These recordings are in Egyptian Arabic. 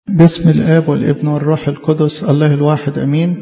باسم الآب والابن والروح القدس الله الواحد أمين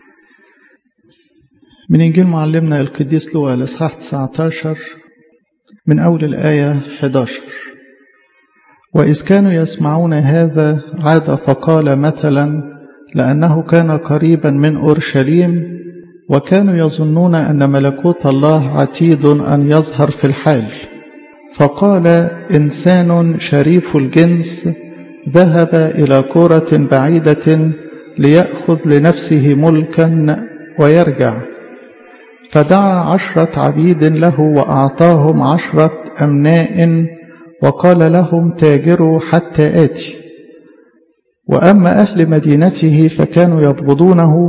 من إنجيل معلمنا القديس لوقا الإصحاح 19 من أول الآية 11 وإذ كانوا يسمعون هذا عاد فقال مثلا لأنه كان قريبا من أورشليم وكانوا يظنون أن ملكوت الله عتيد أن يظهر في الحال فقال إنسان شريف الجنس ذهب إلى كرة بعيدة ليأخذ لنفسه ملكا ويرجع فدعا عشرة عبيد له وأعطاهم عشرة أمناء وقال لهم تاجروا حتى آتي وأما أهل مدينته فكانوا يبغضونه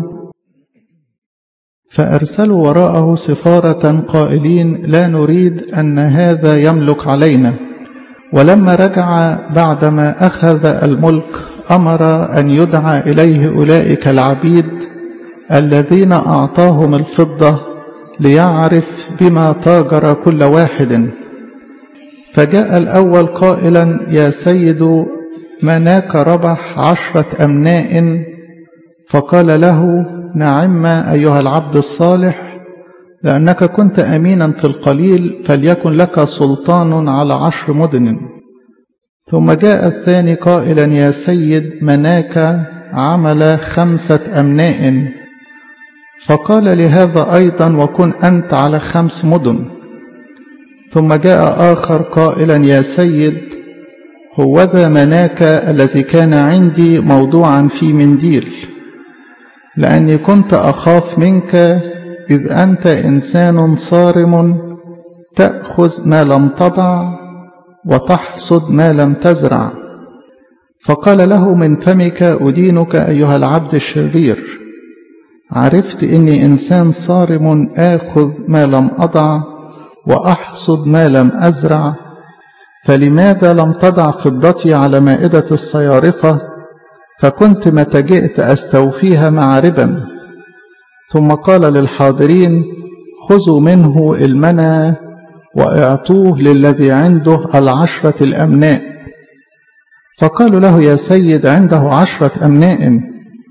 فأرسلوا وراءه سفارة قائلين لا نريد أن هذا يملك علينا ولما رجع بعدما أخذ الملك أمر أن يدعى إليه أولئك العبيد الذين أعطاهم الفضة ليعرف بما تاجر كل واحد فجاء الأول قائلا يا سيد مناك ربح عشرة أمناء فقال له نعم أيها العبد الصالح لأنك كنت أمينا في القليل فليكن لك سلطان على عشر مدن ثم جاء الثاني قائلا يا سيد مناك عمل خمسة أمناء فقال لهذا أيضا وكن أنت على خمس مدن ثم جاء آخر قائلا يا سيد هوذا مناك الذي كان عندي موضوعا في منديل لأني كنت أخاف منك إذ أنت إنسان صارم تأخذ ما لم تضع وتحصد ما لم تزرع فقال له من فمك أدينك أيها العبد الشرير عرفت إني إنسان صارم آخذ ما لم أضع وأحصد ما لم أزرع فلماذا لم تضع فضتي على مائدة الصيارفة فكنت متى جئت أستوفيها مع ربا ثم قال للحاضرين خذوا منه المنى واعطوه للذي عنده العشرة الأمناء فقالوا له يا سيد عنده عشرة أمناء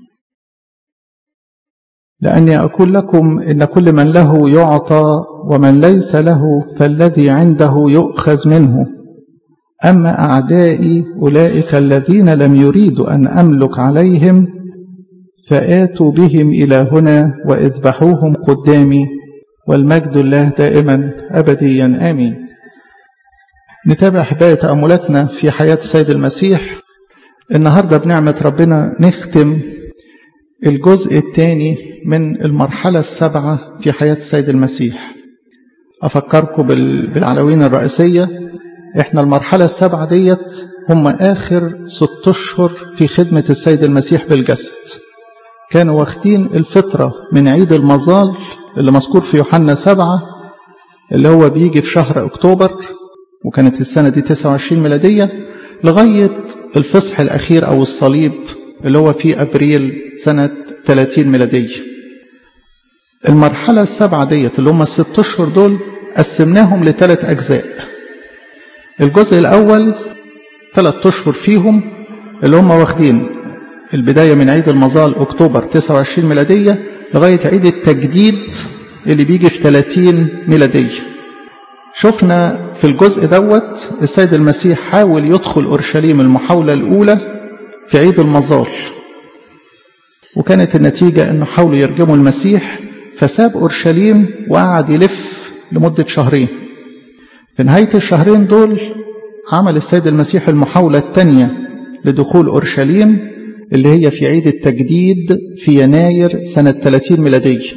لأني أقول لكم إن كل من له يعطى ومن ليس له فالذي عنده يؤخذ منه أما أعدائي أولئك الذين لم يريدوا أن أملك عليهم فآتوا بهم إلى هنا واذبحوهم قدامي والمجد الله دائما أبديا آمين نتابع حباية تأملاتنا في حياة السيد المسيح النهاردة بنعمة ربنا نختم الجزء الثاني من المرحلة السبعة في حياة السيد المسيح أفكركم بالعناوين الرئيسية احنا المرحلة السبعة ديت هم آخر ست أشهر في خدمة السيد المسيح بالجسد كانوا واخدين الفطرة من عيد المظال اللي مذكور في يوحنا سبعة اللي هو بيجي في شهر أكتوبر وكانت السنة دي 29 ميلادية لغاية الفصح الأخير أو الصليب اللي هو في أبريل سنة 30 ميلادية المرحلة السبعة ديت اللي هم الست أشهر دول قسمناهم لثلاث أجزاء الجزء الأول ثلاث أشهر فيهم اللي هم واخدين البداية من عيد المظال أكتوبر 29 ميلادية لغاية عيد التجديد اللي بيجي في 30 ميلادية شفنا في الجزء دوت السيد المسيح حاول يدخل أورشليم المحاولة الأولى في عيد المظال وكانت النتيجة أنه حاولوا يرجموا المسيح فساب أورشليم وقعد يلف لمدة شهرين في نهاية الشهرين دول عمل السيد المسيح المحاولة الثانية لدخول أورشليم اللي هي في عيد التجديد في يناير سنة 30 ميلادية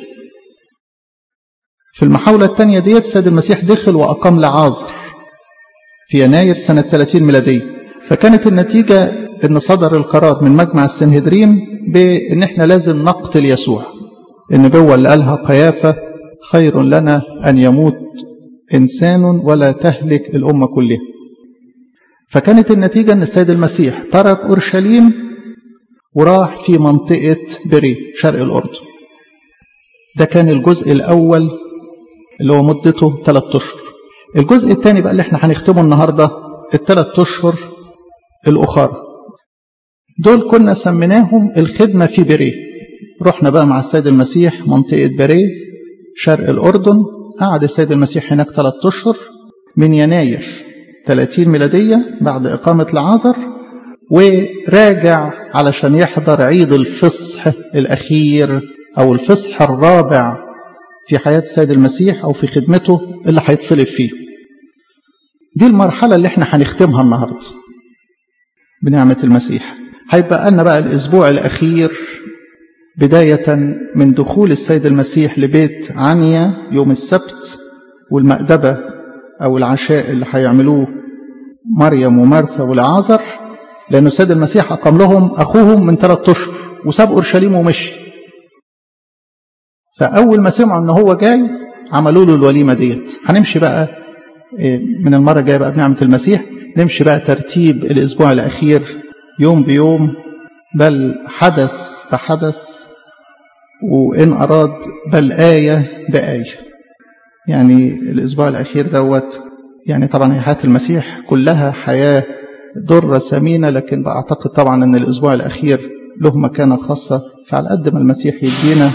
في المحاولة الثانية ديت السيد المسيح دخل وأقام لعازر في يناير سنة 30 ميلادية فكانت النتيجة أن صدر القرار من مجمع السنهدريم بأن احنا لازم نقتل يسوع النبوة اللي قالها قيافة خير لنا أن يموت إنسان ولا تهلك الأمة كلها فكانت النتيجة أن السيد المسيح ترك أورشليم وراح في منطقة بري شرق الأردن ده كان الجزء الأول اللي هو مدته ثلاثة أشهر الجزء الثاني بقى اللي احنا هنختمه النهاردة الثلاث أشهر الأخرى دول كنا سميناهم الخدمة في بريه رحنا بقى مع السيد المسيح منطقة بريه شرق الأردن قعد السيد المسيح هناك ثلاثة أشهر من يناير 30 ميلادية بعد إقامة العازر وراجع علشان يحضر عيد الفصح الأخير أو الفصح الرابع في حياة السيد المسيح أو في خدمته اللي هيتصلب فيه دي المرحلة اللي احنا هنختمها النهاردة بنعمة المسيح هيبقى لنا بقى الأسبوع الأخير بداية من دخول السيد المسيح لبيت عنيا يوم السبت والمأدبة أو العشاء اللي هيعملوه مريم ومرثا والعازر لأن السيد المسيح أقام لهم أخوهم من ثلاثة أشهر وساب أورشليم ومشي فأول ما سمعوا إن هو جاي عملوا له الوليمة ديت هنمشي بقى من المرة الجاية بقى بنعمة المسيح نمشي بقى ترتيب الأسبوع الأخير يوم بيوم بل حدث بحدث وإن أراد بل آية بآية يعني الأسبوع الأخير دوت يعني طبعا هي حياة المسيح كلها حياة ضرة ثمينة لكن بعتقد طبعا أن الأسبوع الأخير له مكانة خاصة فعلى قد ما المسيح يدينا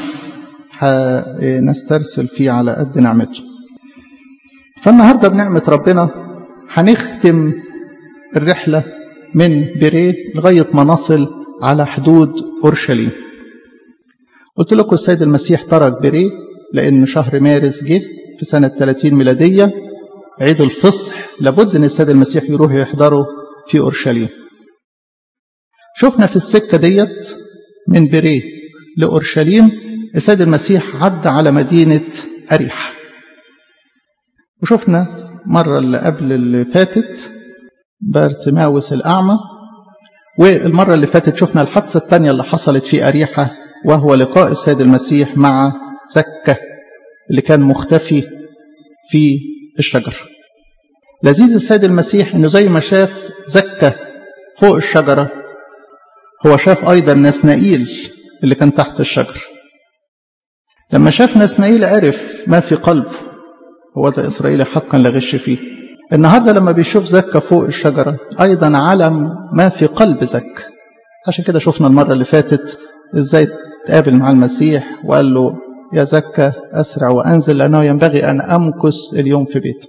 نسترسل فيه على قد نعمته فالنهاردة بنعمة ربنا هنختم الرحلة من بريه لغاية ما نصل على حدود أورشليم قلت لكم السيد المسيح ترك بريه لأن شهر مارس جه في سنة 30 ميلادية عيد الفصح لابد أن السيد المسيح يروح يحضره في أورشليم شفنا في السكة ديت من بريه لأورشليم السيد المسيح عدى على مدينة أريح وشفنا مرة اللي قبل اللي فاتت بارتماوس الأعمى والمرة اللي فاتت شفنا الحادثة الثانية اللي حصلت في أريحة وهو لقاء السيد المسيح مع زكة اللي كان مختفي في الشجر لذيذ السيد المسيح انه زي ما شاف زكة فوق الشجرة هو شاف ايضا نسنائيل اللي كان تحت الشجر لما شاف نسنائيل عرف ما في قلبه هو زي إسرائيل حقا لا غش فيه النهارده لما بيشوف زكة فوق الشجرة أيضا علم ما في قلب زكة عشان كده شفنا المرة اللي فاتت إزاي تقابل مع المسيح وقال له يا زكة أسرع وأنزل لأنه ينبغي أن أمكث اليوم في بيتك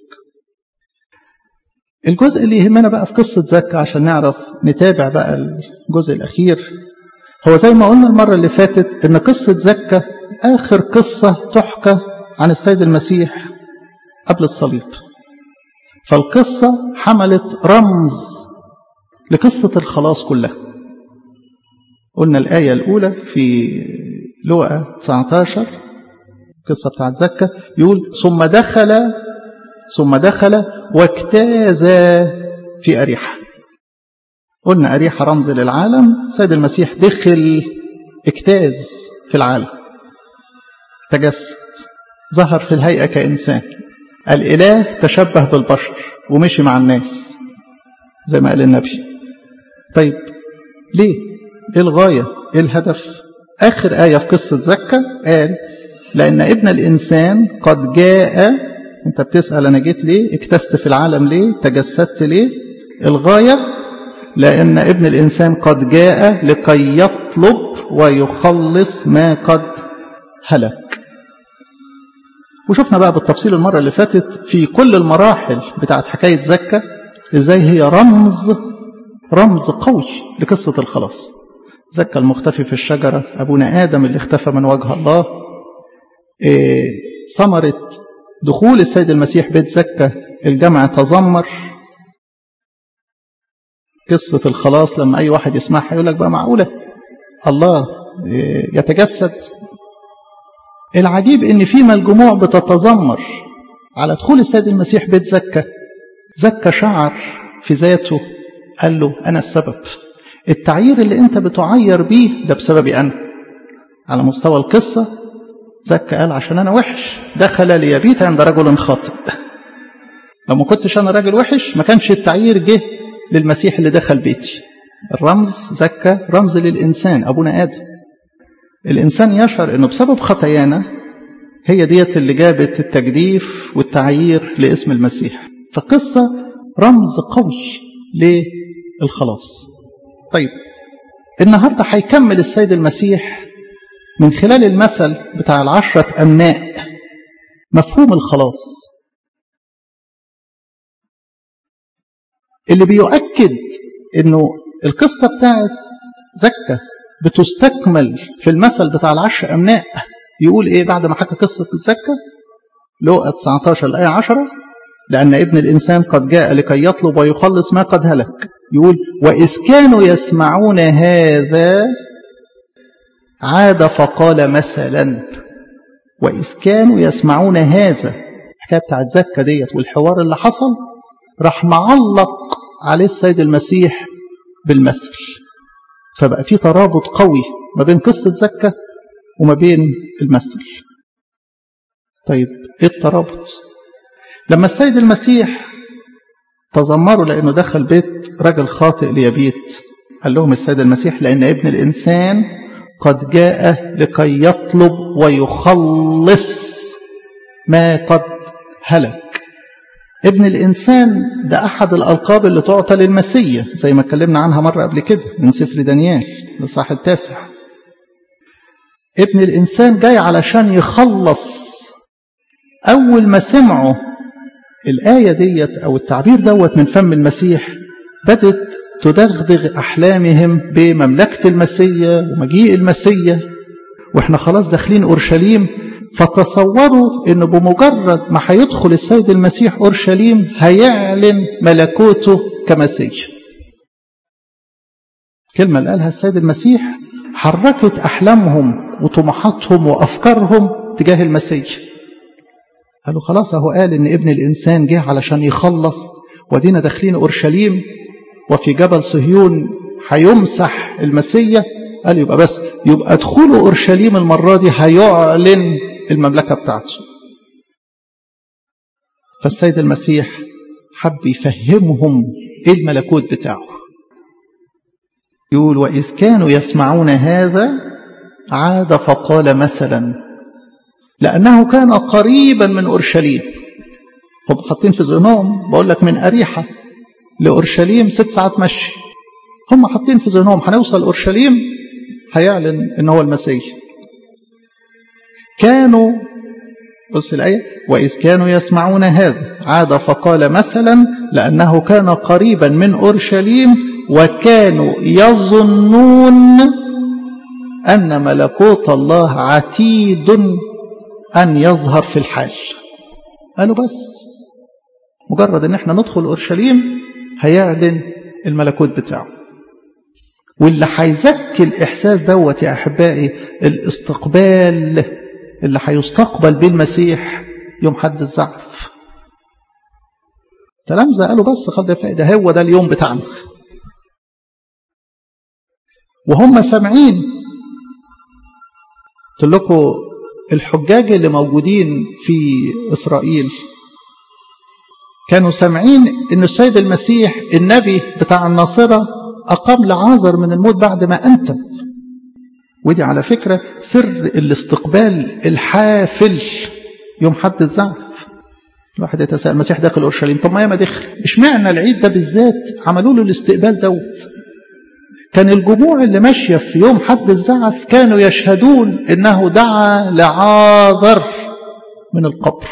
الجزء اللي يهمنا بقى في قصة زكة عشان نعرف نتابع بقى الجزء الأخير هو زي ما قلنا المرة اللي فاتت إن قصة زكة آخر قصة تحكى عن السيد المسيح قبل الصليب فالقصة حملت رمز لقصة الخلاص كلها قلنا الآية الأولى في لوقا 19 القصة بتاعت زكا يقول ثم دخل ثم دخل واجتاز في أريحة قلنا أريحة رمز للعالم سيد المسيح دخل اجتاز في العالم تجسد ظهر في الهيئة كإنسان الإله تشبه بالبشر ومشي مع الناس زي ما قال النبي طيب ليه ايه الغاية ايه الهدف آخر آية في قصة زكا قال لأن ابن الإنسان قد جاء أنت بتسأل أنا جيت ليه اكتست في العالم ليه تجسدت ليه الغاية لأن ابن الإنسان قد جاء لكي يطلب ويخلص ما قد هلك وشفنا بقى بالتفصيل المرة اللي فاتت في كل المراحل بتاعت حكاية زكا ازاي هي رمز رمز قوي لقصة الخلاص زكا المختفي في الشجرة أبونا آدم اللي اختفى من وجه الله إيه ثمرة دخول السيد المسيح بيت زكا الجمع تذمر قصة الخلاص لما أي واحد يسمعها يقول لك بقى معقولة الله إيه يتجسد العجيب ان فيما الجموع بتتذمر على دخول السيد المسيح بيت زكا زكا شعر في ذاته قال له انا السبب التعيير اللي انت بتعير بيه ده بسببي انا على مستوى القصه زكا قال عشان انا وحش دخل ليبيت عند رجل خاطئ لو ما كنتش انا راجل وحش ما كانش التعيير جه للمسيح اللي دخل بيتي الرمز زكا رمز للانسان ابونا ادم الإنسان يشعر أنه بسبب خطايانا هي ديت اللي جابت التجديف والتعيير لاسم المسيح فقصة رمز قوي للخلاص طيب النهاردة هيكمل السيد المسيح من خلال المثل بتاع العشرة أمناء مفهوم الخلاص اللي بيؤكد انه القصة بتاعت زكا بتستكمل في المثل بتاع العشر أمناء يقول إيه بعد ما حكى قصة زكا لوقا 19 الآية 10 لأن ابن الإنسان قد جاء لكي يطلب ويخلص ما قد هلك يقول وإذ كانوا يسمعون هذا عاد فقال مثلا وإذ كانوا يسمعون هذا الحكاية بتاعت زكا ديت والحوار اللي حصل راح معلق عليه السيد المسيح بالمثل فبقى في ترابط قوي ما بين قصة زكا وما بين المثل طيب ايه الترابط لما السيد المسيح تذمروا لانه دخل بيت رجل خاطئ ليبيت قال لهم السيد المسيح لان ابن الانسان قد جاء لكي يطلب ويخلص ما قد هلك ابن الإنسان ده أحد الألقاب اللي تعطى للمسيح زي ما اتكلمنا عنها مرة قبل كده من سفر دانيال الإصحاح التاسع ابن الإنسان جاي علشان يخلص أول ما سمعوا الآية ديت أو التعبير دوت من فم المسيح بدت تدغدغ أحلامهم بمملكة المسيا ومجيء المسيا وإحنا خلاص داخلين أورشليم فتصوروا ان بمجرد ما هيدخل السيد المسيح اورشليم هيعلن ملكوته كمسيح كلمه اللي قالها السيد المسيح حركت احلامهم وطموحاتهم وافكارهم تجاه المسيح قالوا خلاص اهو قال ان ابن الانسان جه علشان يخلص ودينا داخلين اورشليم وفي جبل صهيون هيمسح المسيح قال يبقى بس يبقى ادخلوا اورشليم المره دي هيعلن المملكة بتاعته فالسيد المسيح حب يفهمهم ايه الملكوت بتاعه يقول وإذ كانوا يسمعون هذا عاد فقال مثلا لأنه كان قريبا من أورشليم هم حاطين في ذهنهم بقول لك من أريحة لأورشليم ست ساعات مشي هم حاطين في ذهنهم هنوصل أورشليم هيعلن إن هو المسيح كانوا بص الآية وإذ كانوا يسمعون هذا عاد فقال مثلا لأنه كان قريبا من أورشليم وكانوا يظنون أن ملكوت الله عتيد أن يظهر في الحال قالوا بس مجرد أن احنا ندخل أورشليم هيعلن الملكوت بتاعه واللي هيزكي الإحساس دوت يا أحبائي الاستقبال اللي هيستقبل بيه المسيح يوم حد الزعف تلامذة قالوا بس خد فائدة هو ده اليوم بتاعنا وهم سامعين قلت لكم الحجاج اللي موجودين في إسرائيل كانوا سامعين ان السيد المسيح النبي بتاع الناصرة أقام لعازر من الموت بعد ما أنتم ودي على فكرة سر الاستقبال الحافل يوم حد الزعف الواحد يتساءل المسيح داخل اورشليم طب ما ياما دخل اشمعنى العيد ده بالذات عملوا له الاستقبال دوت كان الجموع اللي ماشيه في يوم حد الزعف كانوا يشهدون انه دعا لعاذر من القبر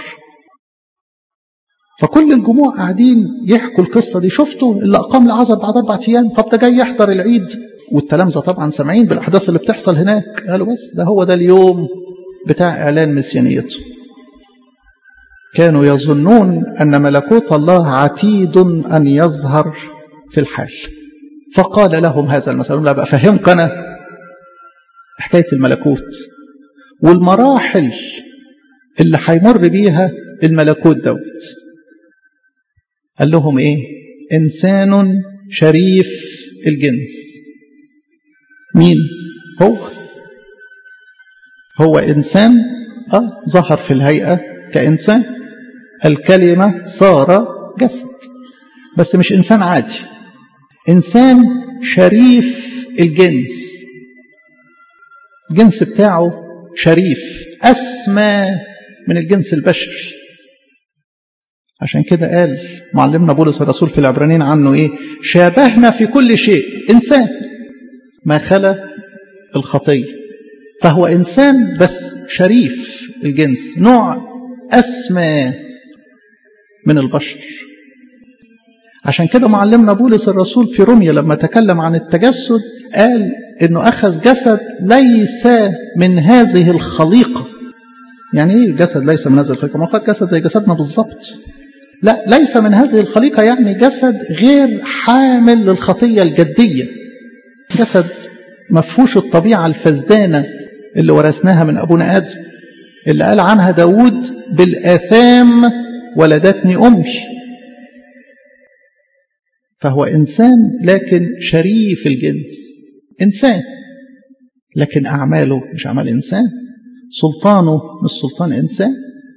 فكل الجموع قاعدين يحكوا القصه دي شفتوا اللي اقام لعازر بعد اربع ايام طب ده جاي يحضر العيد والتلامذه طبعا سامعين بالاحداث اللي بتحصل هناك قالوا بس ده هو ده اليوم بتاع اعلان مسيانيته كانوا يظنون ان ملكوت الله عتيد ان يظهر في الحال فقال لهم هذا المثل لا بقى فهمك انا حكايه الملكوت والمراحل اللي هيمر بيها الملكوت دوت قال لهم ايه انسان شريف الجنس مين هو هو انسان اه ظهر في الهيئه كانسان الكلمه صار جسد بس مش انسان عادي انسان شريف الجنس الجنس بتاعه شريف اسمى من الجنس البشري عشان كده قال معلمنا بولس الرسول في العبرانيين عنه ايه شابهنا في كل شيء انسان ما خلا الخطية فهو إنسان بس شريف الجنس نوع أسمى من البشر عشان كده معلمنا بولس الرسول في روميا لما تكلم عن التجسد قال انه اخذ جسد ليس من هذه الخليقه يعني ايه جسد ليس من هذه الخليقه ما خد جسد زي جسدنا بالظبط لا ليس من هذه الخليقه يعني جسد غير حامل للخطيه الجديه جسد ما فيهوش الطبيعه الفسدانه اللي ورثناها من ابونا ادم اللي قال عنها داود بالاثام ولدتني امي فهو إنسان لكن شريف الجنس إنسان لكن أعماله مش أعمال إنسان سلطانه مش سلطان إنسان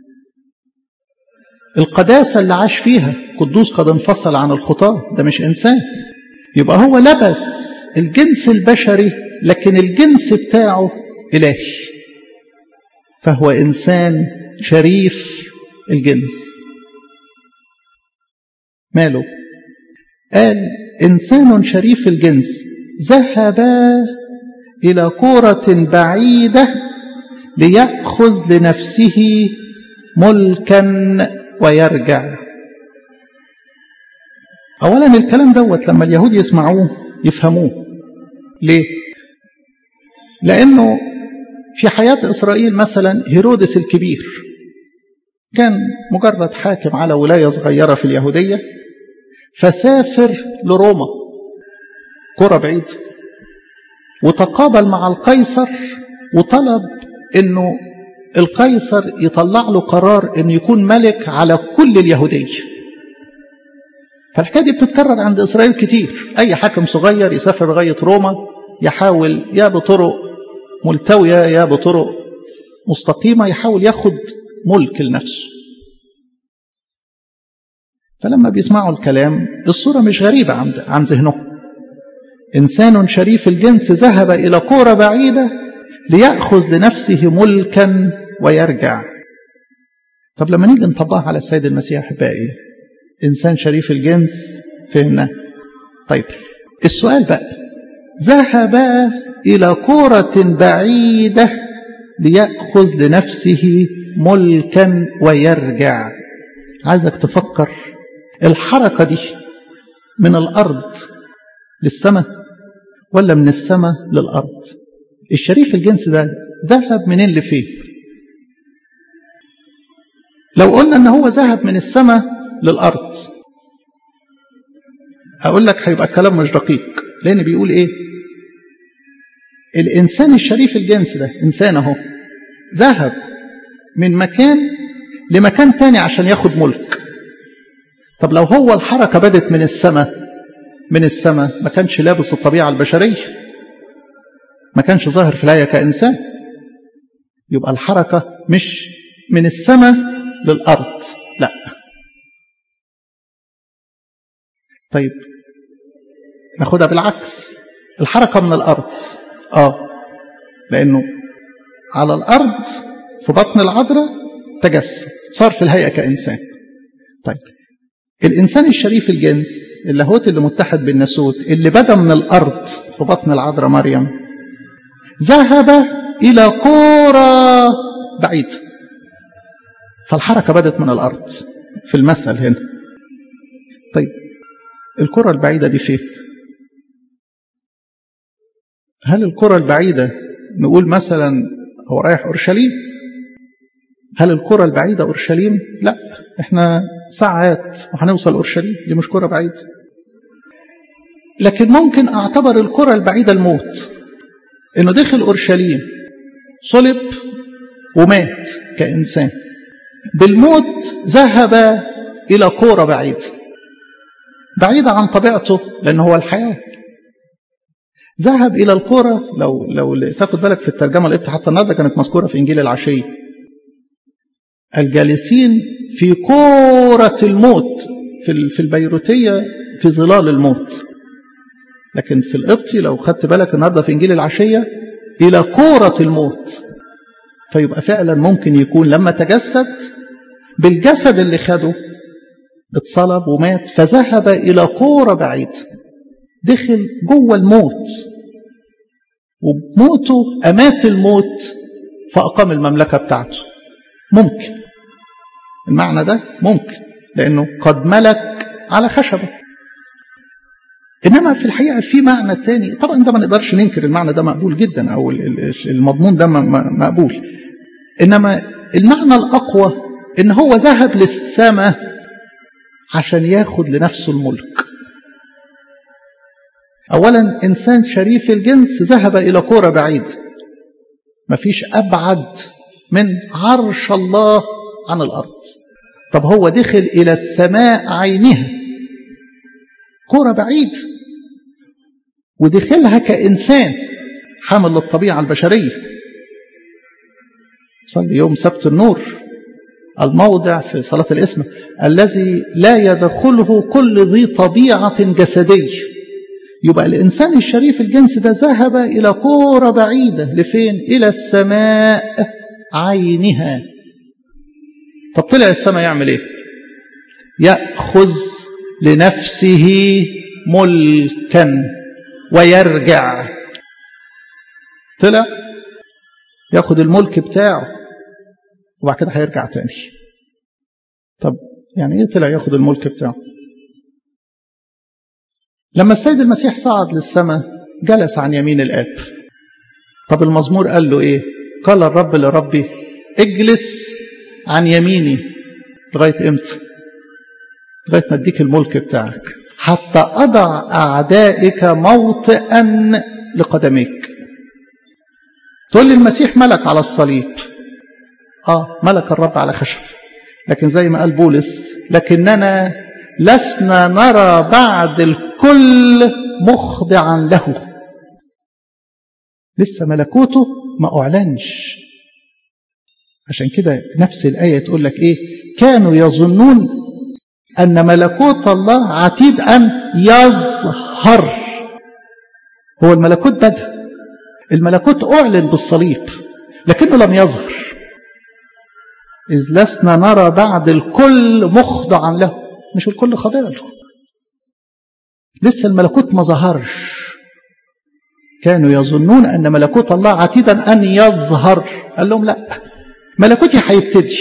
القداسة اللي عاش فيها قدوس قد انفصل عن الخطاة ده مش إنسان يبقى هو لبس الجنس البشري لكن الجنس بتاعه إلهي فهو إنسان شريف الجنس ماله قال إنسان شريف الجنس ذهب إلى كورة بعيدة ليأخذ لنفسه ملكا ويرجع أولا الكلام دوت لما اليهود يسمعوه يفهموه ليه؟ لأنه في حياة إسرائيل مثلا هيرودس الكبير كان مجرد حاكم على ولاية صغيرة في اليهودية فسافر لروما قرى بعيد وتقابل مع القيصر وطلب انه القيصر يطلع له قرار انه يكون ملك على كل اليهوديه فالحكايه دي بتتكرر عند اسرائيل كتير اي حاكم صغير يسافر لغايه روما يحاول يا بطرق ملتويه يا بطرق مستقيمه يحاول ياخد ملك لنفسه فلما بيسمعوا الكلام الصورة مش غريبة عن, عن ذهنهم إنسان شريف الجنس ذهب إلى كورة بعيدة ليأخذ لنفسه ملكا ويرجع طب لما نيجي نطبقها على السيد المسيح أحبائي إنسان شريف الجنس فهمنا طيب السؤال بقى ذهب إلى كورة بعيدة ليأخذ لنفسه ملكا ويرجع عايزك تفكر الحركة دي من الأرض للسماء ولا من السماء للأرض الشريف الجنس ده ذهب منين لفين لو قلنا ان هو ذهب من السماء للأرض أقول لك هيبقى الكلام مش دقيق لأن بيقول إيه الإنسان الشريف الجنس ده إنسان أهو ذهب من مكان لمكان تاني عشان ياخد ملك طب لو هو الحركة بدت من السماء من السماء ما كانش لابس الطبيعة البشرية ما كانش ظاهر في الآية كإنسان يبقى الحركة مش من السماء للأرض لا طيب ناخدها بالعكس الحركة من الأرض آه لأنه على الأرض في بطن العذراء تجسد صار في الهيئة كإنسان طيب الإنسان الشريف الجنس اللاهوت اللي متحد بالناسوت اللي بدا من الأرض في بطن العذراء مريم ذهب إلى كورة بعيدة فالحركة بدت من الأرض في المثل هنا طيب الكرة البعيدة دي فين هل الكرة البعيدة نقول مثلا هو رايح أورشليم هل الكرة البعيدة أورشليم لا احنا ساعات وهنوصل أورشليم دي مش كرة بعيدة لكن ممكن أعتبر الكرة البعيدة الموت إنه دخل أورشليم صلب ومات كإنسان بالموت ذهب إلى كورة بعيدة بعيدة عن طبيعته لأنه هو الحياة ذهب إلى الكورة لو لو تاخد بالك في الترجمة اللي حتى النهارده كانت مذكورة في إنجيل العشية الجالسين في كورة الموت في في البيروتية في ظلال الموت لكن في القبطي لو خدت بالك النهارده في إنجيل العشية إلى كورة الموت فيبقى فعلا ممكن يكون لما تجسد بالجسد اللي خده اتصلب ومات فذهب إلى كورة بعيد دخل جوه الموت وبموته أمات الموت فأقام المملكة بتاعته ممكن المعنى ده ممكن لأنه قد ملك على خشبة إنما في الحقيقة في معنى تاني طبعا ده ما نقدرش ننكر المعنى ده مقبول جدا أو المضمون ده مقبول إنما المعنى الأقوى إن هو ذهب للسماء عشان ياخد لنفسه الملك أولا إنسان شريف الجنس ذهب إلى كورة بعيد مفيش أبعد من عرش الله عن الأرض طب هو دخل إلى السماء عينها كورة بعيد ودخلها كإنسان حامل للطبيعة البشرية صلي يوم سبت النور الموضع في صلاة الاسم الذي لا يدخله كل ذي طبيعة جسدية يبقى الإنسان الشريف الجنس ده ذهب إلى كورة بعيدة لفين؟ إلى السماء عينها طب طلع السماء يعمل إيه؟ يأخذ لنفسه ملكا ويرجع طلع ياخد الملك بتاعه وبعد كده هيرجع تاني طب يعني ايه طلع ياخد الملك بتاعه لما السيد المسيح صعد للسماء جلس عن يمين الآب طب المزمور قال له ايه قال الرب لربي اجلس عن يميني لغاية امتى لغاية ما اديك الملك بتاعك حتى أضع أعدائك موطئا لقدميك تقول لي المسيح ملك على الصليب آه ملك الرب على خشب لكن زي ما قال بولس لكننا لسنا نرى بعد الكل مخضعا له لسه ملكوته ما أعلنش عشان كده نفس الآية تقول لك إيه كانوا يظنون أن ملكوت الله عتيد أن يظهر هو الملكوت بدأ الملكوت أعلن بالصليب لكنه لم يظهر إذ لسنا نرى بعد الكل مخضعا له مش الكل خاضع له لسه الملكوت ما ظهرش كانوا يظنون أن ملكوت الله عتيدا أن يظهر قال لهم لا ملكوتي هيبتدي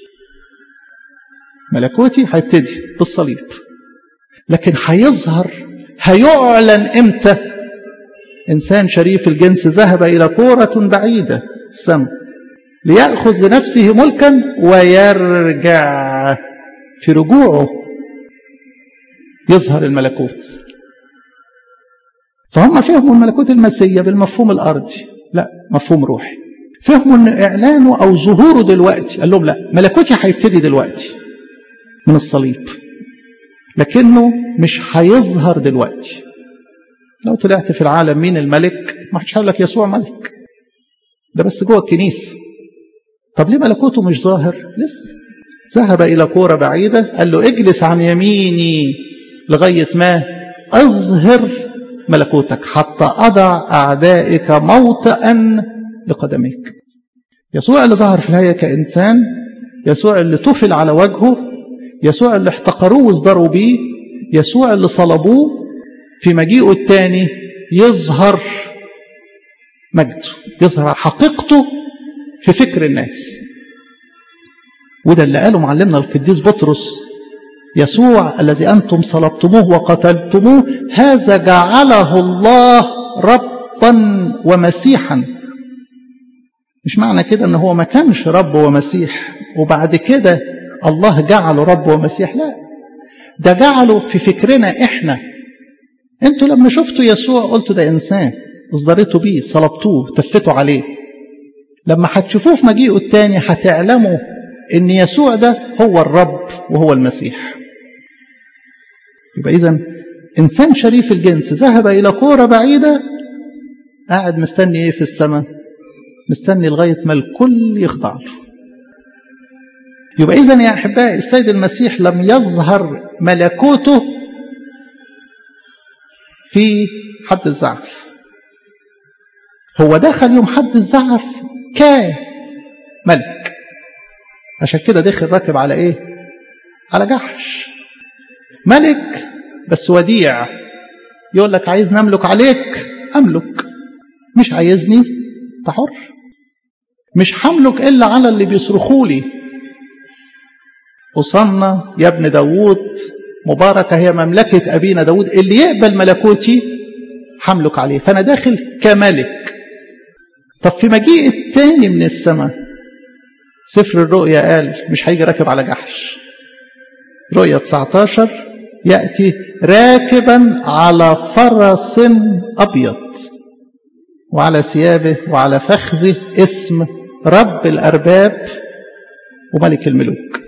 ملكوتي هيبتدي بالصليب لكن هيظهر هيعلن امتى انسان شريف الجنس ذهب الى كوره بعيده السماء لياخذ لنفسه ملكا ويرجع في رجوعه يظهر الملكوت فهم فهموا الملكوت المسيا بالمفهوم الارضي لا مفهوم روحي فهموا ان اعلانه او ظهوره دلوقتي قال لهم لا ملكوتي هيبتدي دلوقتي من الصليب لكنه مش هيظهر دلوقتي لو طلعت في العالم مين الملك ما حدش هيقول لك يسوع ملك ده بس جوه الكنيسه طب ليه ملكوته مش ظاهر لسه ذهب الى كوره بعيده قال له اجلس عن يميني لغايه ما اظهر ملكوتك حتى اضع اعدائك موطئا لقدميك يسوع اللي ظهر في الهيئه كانسان يسوع اللي طفل على وجهه يسوع اللي احتقروه وازدروا بيه يسوع اللي صلبوه في مجيئه الثاني يظهر مجده يظهر حقيقته في فكر الناس وده اللي قاله معلمنا القديس بطرس يسوع الذي أنتم صلبتموه وقتلتموه هذا جعله الله ربا ومسيحا مش معنى كده ان هو ما كانش رب ومسيح وبعد كده الله جعله رب ومسيح لا ده جعله في فكرنا احنا انتوا لما شفتوا يسوع قلتوا ده انسان اصدرتوا بيه صلبتوه تفتوا عليه لما هتشوفوه في مجيئه التاني هتعلموا ان يسوع ده هو الرب وهو المسيح يبقى اذا انسان شريف الجنس ذهب الى كوره بعيده قاعد مستني ايه في السماء مستني لغايه ما الكل يخضع له يبقى اذا يا احبائي السيد المسيح لم يظهر ملكوته في حد الزعف هو دخل يوم حد الزعف كملك عشان كده دخل راكب على ايه على جحش ملك بس وديع يقول لك عايز نملك عليك املك مش عايزني تحر مش هملك إلا على اللي بيصرخوا لي وصلنا يا ابن داوود مباركة هي مملكة أبينا داود اللي يقبل ملكوتي حملك عليه فأنا داخل كملك طب في مجيء التاني من السماء سفر الرؤيا قال مش هيجي راكب على جحش رؤيا 19 يأتي راكبا على فرس أبيض وعلى ثيابه وعلى فخذه اسم رب الأرباب وملك الملوك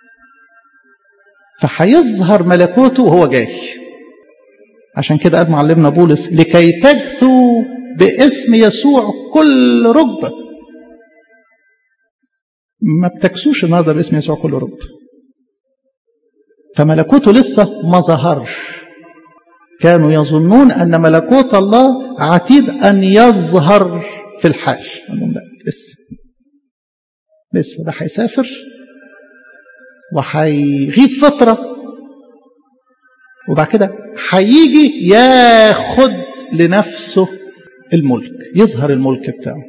فهيظهر ملكوته وهو جاي عشان كده قال معلمنا بولس لكي تجثو باسم يسوع كل ركبه ما بتكسوش النهارده باسم يسوع كل ركبه فملكوته لسه ما ظهرش كانوا يظنون ان ملكوت الله عتيد ان يظهر في الحال لا لسه لسه ده هيسافر وهيغيب فترة وبعد كده هيجي ياخد لنفسه الملك يظهر الملك بتاعه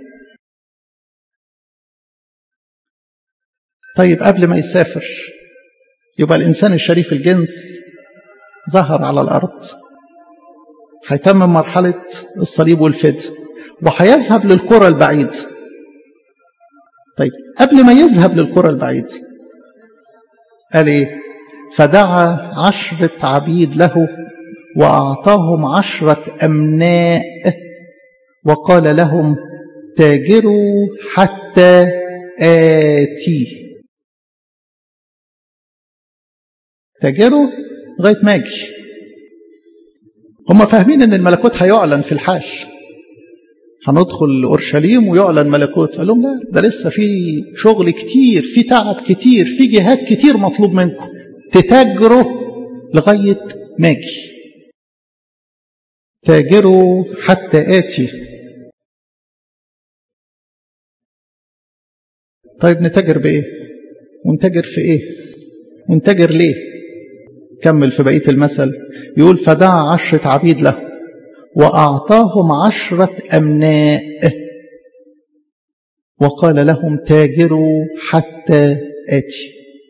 طيب قبل ما يسافر يبقى الإنسان الشريف الجنس ظهر على الأرض هيتمم مرحلة الصليب والفداء وهيذهب للكرة البعيدة طيب قبل ما يذهب للكرة البعيدة قال ايه فدعا عشرة عبيد له وأعطاهم عشرة أمناء وقال لهم تاجروا حتى آتي تاجروا لغاية ما أجي هم فاهمين ان الملكوت هيعلن في الحال هندخل اورشليم ويعلن ملكوت قال لهم لا ده لسه في شغل كتير في تعب كتير في جهاد كتير مطلوب منكم تتاجروا لغايه ما اجي تاجروا حتى اتي طيب نتاجر بايه ونتاجر في ايه ونتاجر ليه كمل في بقيه المثل يقول فدعا عشره عبيد له وأعطاهم عشرة أمناء وقال لهم تاجروا حتى آتي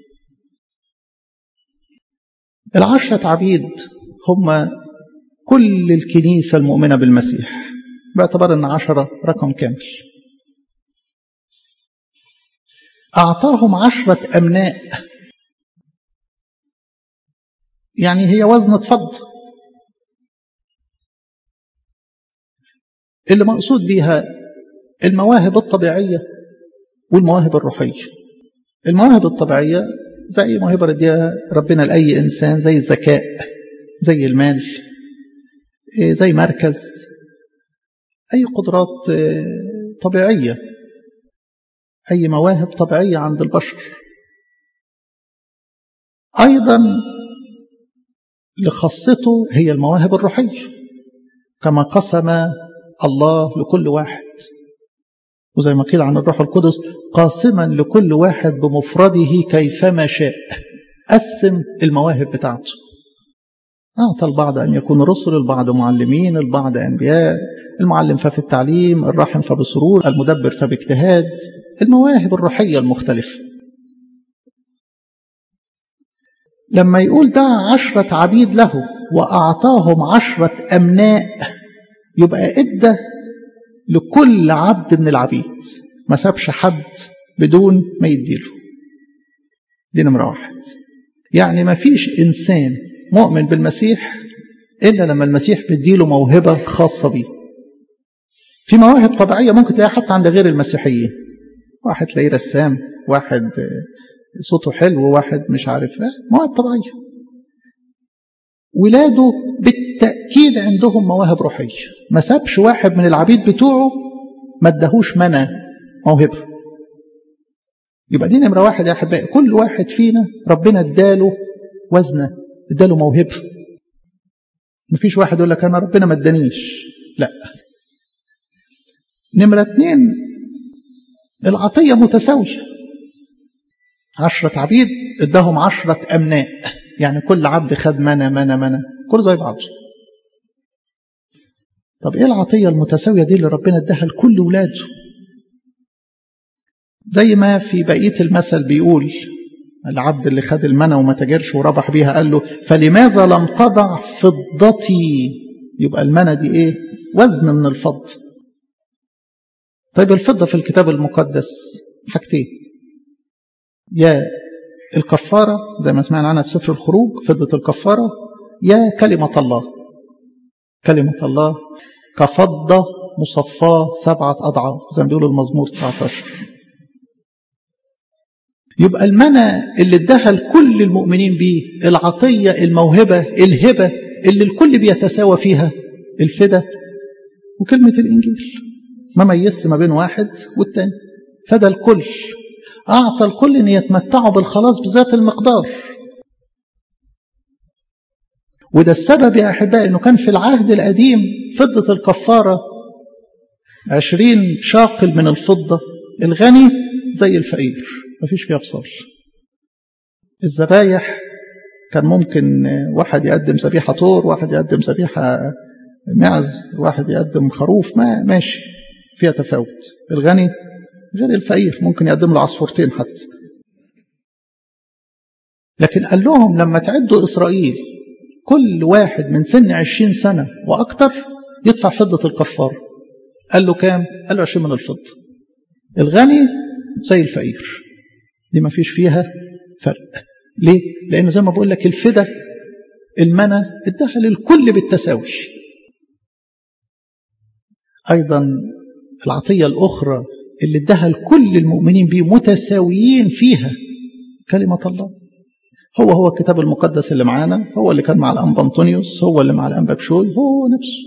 العشرة عبيد هم كل الكنيسة المؤمنة بالمسيح باعتبار أن عشرة رقم كامل أعطاهم عشرة أمناء يعني هي وزنة فضة اللي مقصود بيها المواهب الطبيعية والمواهب الروحية المواهب الطبيعية زي موهبة رديها ربنا لأي إنسان زي الذكاء زي المال زي مركز أي قدرات طبيعية أي مواهب طبيعية عند البشر أيضا لخاصته هي المواهب الروحية كما قسم الله لكل واحد وزي ما قيل عن الروح القدس قاسما لكل واحد بمفرده كيفما شاء قسم المواهب بتاعته أعطى البعض أن يكون رسل البعض معلمين البعض أنبياء المعلم ففي التعليم الراحم فبسرور المدبر فباجتهاد المواهب الروحية المختلفة لما يقول دعا عشرة عبيد له وأعطاهم عشرة أمناء يبقى ادى لكل عبد من العبيد ما سابش حد بدون ما يديله دي نمرة واحد يعني ما فيش إنسان مؤمن بالمسيح إلا لما المسيح بيديله موهبة خاصة بيه في مواهب طبيعية ممكن تلاقيها حتى عند غير المسيحيين واحد تلاقيه رسام واحد صوته حلو واحد مش عارف مواهب طبيعية ولاده بالتأكيد عندهم مواهب روحية ما سابش واحد من العبيد بتوعه ما ادهوش منى موهبة يبقى دي نمرة واحد يا أحبائي كل واحد فينا ربنا اداله وزنة اداله موهبة مفيش واحد يقول لك أنا ربنا ما ادانيش لا نمرة اتنين العطية متساوية عشرة عبيد اداهم عشرة أمناء يعني كل عبد خد منى منى منى كل زي بعضه طب ايه العطيه المتساويه دي اللي ربنا اداها لكل ولاده زي ما في بقيه المثل بيقول العبد اللي خد المنى وما تاجرش وربح بيها قال له فلماذا لم تضع فضتي يبقى المنى دي ايه وزن من الفضه طيب الفضه في الكتاب المقدس حاجتين يا الكفاره زي ما سمعنا عنها في سفر الخروج فضه الكفاره يا كلمه الله كلمه الله كفضه مصفاه سبعه اضعاف زي ما بيقول المزمور 19 يبقى المنى اللي اداها لكل المؤمنين بيه العطية الموهبة الهبة اللي الكل بيتساوى فيها الفدا وكلمة الإنجيل ما ميزت ما بين واحد والتاني فدا الكل أعطى الكل أن يتمتعوا بالخلاص بذات المقدار وده السبب يا أحبائي أنه كان في العهد القديم فضة الكفارة عشرين شاقل من الفضة الغني زي الفقير مفيش فيها فصال الذبايح كان ممكن واحد يقدم ذبيحه طور واحد يقدم ذبيحه معز واحد يقدم خروف ما ماشي فيها تفاوت الغني غير الفقير ممكن يقدم له عصفورتين حتى لكن قال لهم لما تعدوا إسرائيل كل واحد من سن عشرين سنة وأكتر يدفع فضة الكفار قال له كام؟ قال له عشرين من الفضة الغني زي الفقير دي ما فيش فيها فرق ليه؟ لأنه زي ما بقول لك الفدا المنى ادها للكل بالتساوي أيضا العطية الأخرى اللي ادها لكل المؤمنين بيه متساويين فيها كلمة الله هو هو الكتاب المقدس اللي معانا هو اللي كان مع الأنبا أنطونيوس هو اللي مع الأنبا بشوي هو نفسه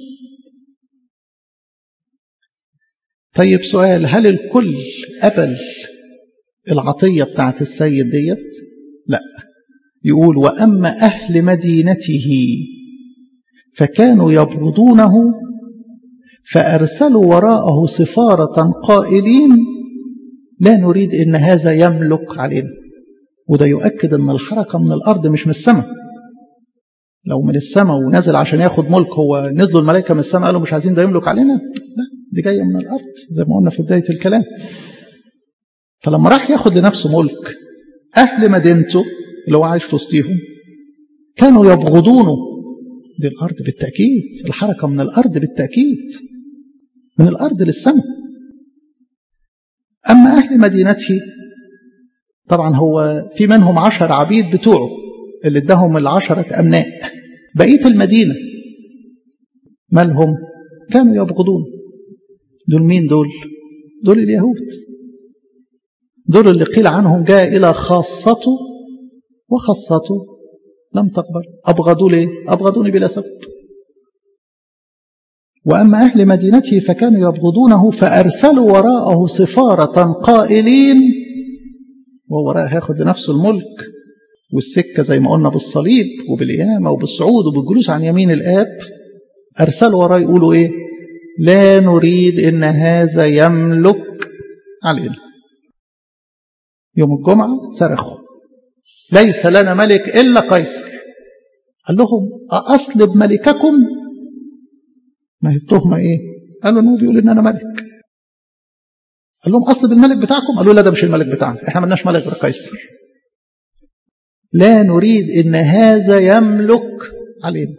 طيب سؤال هل الكل قبل العطية بتاعت السيد ديت لا يقول وأما أهل مدينته فكانوا يبغضونه فأرسلوا وراءه سفارة قائلين لا نريد إن هذا يملك علينا وده يؤكد أن الحركة من الأرض مش من السماء لو من السماء ونزل عشان ياخد ملك هو نزلوا الملائكة من السماء قالوا مش عايزين ده يملك علينا لا دي جاية من الأرض زي ما قلنا في بداية الكلام فلما راح ياخد لنفسه ملك أهل مدينته اللي هو عايش في وسطيهم كانوا يبغضونه دي الأرض بالتأكيد الحركة من الأرض بالتأكيد من الأرض للسماء أما أهل مدينته طبعا هو في منهم عشر عبيد بتوعه اللي اداهم العشرة أمناء بقية المدينة مالهم كانوا يبغضون دول مين دول دول اليهود دول اللي قيل عنهم جاء إلى خاصته وخاصته لم تقبل أبغضوا ليه أبغضوني بلا سبب وأما أهل مدينته فكانوا يبغضونه فأرسلوا وراءه سفارة قائلين وهو رايح ياخد لنفسه الملك والسكة زي ما قلنا بالصليب وبالقيامة وبالصعود وبالجلوس عن يمين الآب أرسلوا وراه يقولوا إيه لا نريد إن هذا يملك علينا يوم الجمعة صرخوا ليس لنا ملك إلا قيصر قال لهم أصلب ملككم ما هي التهمة إيه قالوا إنه بيقول إن أنا ملك قال لهم أصلب الملك بتاعكم قالوا لا ده مش الملك بتاعنا إحنا ملناش ملك غير قيصر لا نريد إن هذا يملك علينا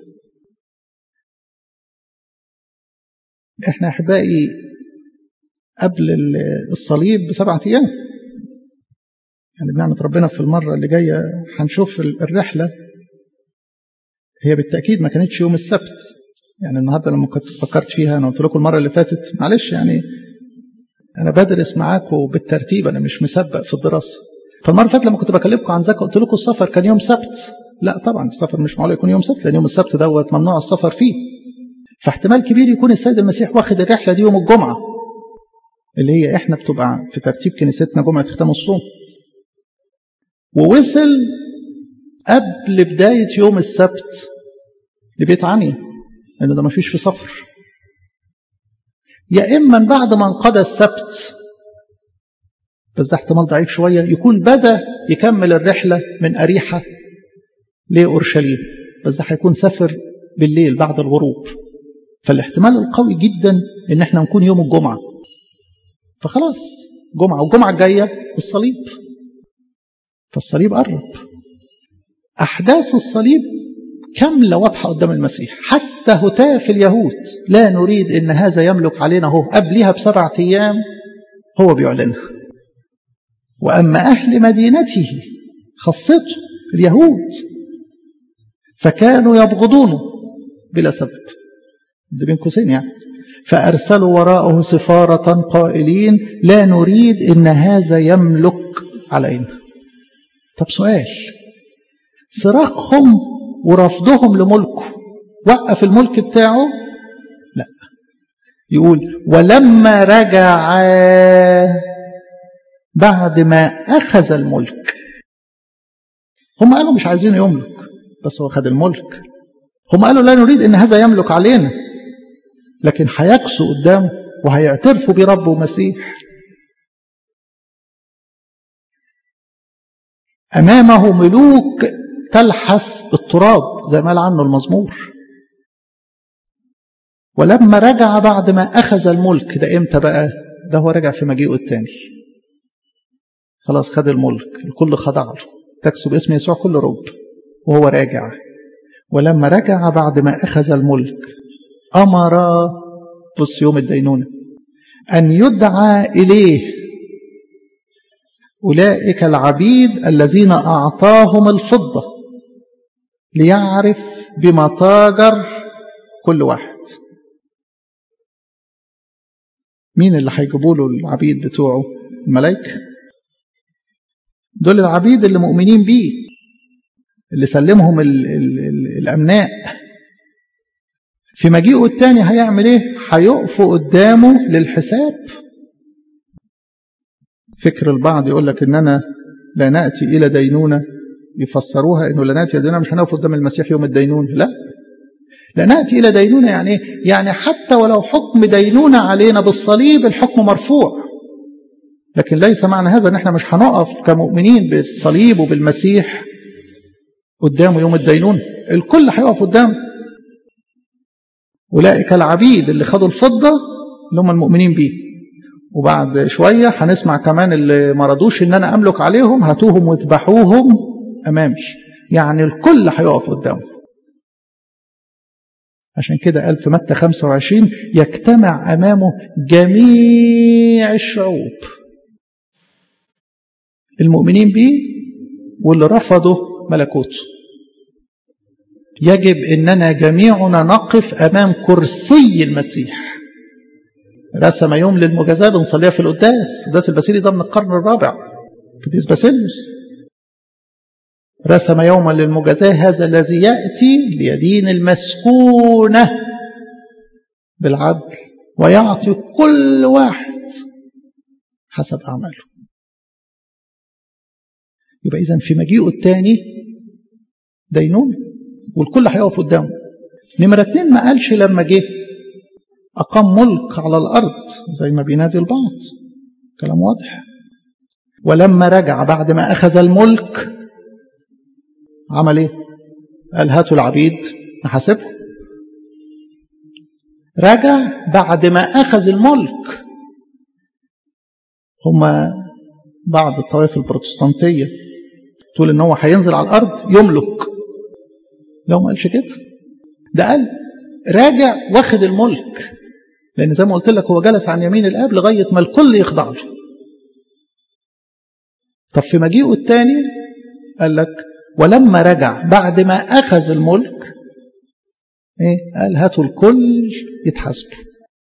إحنا أحبائي قبل الصليب بسبعة أيام يعني بنعمة ربنا في المرة اللي جاية هنشوف الرحلة هي بالتأكيد ما كانتش يوم السبت يعني النهاردة لما كنت فكرت فيها أنا قلت لكم المرة اللي فاتت معلش يعني أنا بدرس معاكم بالترتيب أنا مش مسبق في الدراسة فالمرة اللي فاتت لما كنت بكلمكم عن زكاة قلت لكم السفر كان يوم سبت لا طبعا السفر مش معقول يكون يوم سبت لأن يوم السبت دوت ممنوع السفر فيه فاحتمال كبير يكون السيد المسيح واخد الرحلة دي يوم الجمعة اللي هي احنا بتبقى في ترتيب كنيستنا جمعة ختام الصوم ووصل قبل بداية يوم السبت لبيت عني لأنه ده ما فيش في سفر يا إما بعد ما انقضى السبت بس ده احتمال ضعيف شوية يكون بدأ يكمل الرحلة من أريحة لأورشليم بس ده هيكون سافر بالليل بعد الغروب فالاحتمال القوي جدا ان احنا نكون يوم الجمعة فخلاص جمعة والجمعة الجاية الصليب فالصليب قرب أحداث الصليب كاملة واضحة قدام المسيح حتى هتاف اليهود لا نريد ان هذا يملك علينا هو قبلها بسبعة ايام هو بيعلنها واما اهل مدينته خاصته اليهود فكانوا يبغضونه بلا سبب ده بين قوسين يعني فارسلوا وراءه سفاره قائلين لا نريد ان هذا يملك علينا طب سؤال صراخهم ورفضهم لملكه وقف الملك بتاعه لا يقول ولما رجع بعد ما أخذ الملك هم قالوا مش عايزين يملك بس هو خد الملك هم قالوا لا نريد ان هذا يملك علينا لكن هيكسوا قدامه وهيعترفوا برب ومسيح امامه ملوك تلحس التراب زي ما قال عنه المزمور ولما رجع بعد ما أخذ الملك ده إمتى بقى ده هو رجع في مجيئه الثاني خلاص خد الملك الكل خضع له تكسب اسم يسوع كل رب وهو راجع ولما رجع بعد ما أخذ الملك أمر بص يوم الدينونة أن يدعى إليه أولئك العبيد الذين أعطاهم الفضة ليعرف بما تاجر كل واحد مين اللي هيجيبوا له العبيد بتوعه الملائكة دول العبيد اللي مؤمنين بيه اللي سلمهم ال ال ال الأمناء في مجيئه التاني هيعمل ايه هيقفوا قدامه للحساب فكر البعض يقول لك اننا لا ناتي الى دينونه يفسروها انه لا ناتي الى دينونه مش هنقف قدام المسيح يوم الدينونه لا لا ناتي الى دينونه يعني ايه؟ يعني حتى ولو حكم دينونه علينا بالصليب الحكم مرفوع لكن ليس معنى هذا ان احنا مش هنقف كمؤمنين بالصليب وبالمسيح قدامه يوم الدينونه الكل هيقف قدامه اولئك العبيد اللي خدوا الفضه اللي هم المؤمنين بيه وبعد شوية هنسمع كمان اللي ما رضوش ان انا املك عليهم هاتوهم واذبحوهم امامي يعني الكل هيقف قدامه عشان كده قال في متى 25 يجتمع امامه جميع الشعوب المؤمنين بيه واللي رفضوا ملكوته يجب اننا جميعنا نقف امام كرسي المسيح رسم يوم للمجازاة بنصليها في القداس القداس الباسيلي ده من القرن الرابع قديس باسيليوس رسم يوما للمجازاة هذا الذي يأتي ليدين المسكونة بالعدل ويعطي كل واحد حسب أعماله يبقى إذا في مجيئه الثاني دينون والكل هيقف قدامه نمرة اتنين ما قالش لما جه أقام ملك على الأرض زي ما بينادي البعض كلام واضح ولما رجع بعد ما أخذ الملك عمل إيه؟ قال هاتوا العبيد نحاسبهم رجع بعد ما أخذ الملك هما بعض الطوائف البروتستانتية تقول إن هو هينزل على الأرض يملك لو ما قالش كده ده قال راجع واخد الملك لأن زي ما قلت لك هو جلس عن يمين الآب لغاية ما الكل يخضع له طب في مجيئه الثاني قال لك ولما رجع بعد ما أخذ الملك إيه؟ قال هاتوا الكل يتحاسبوا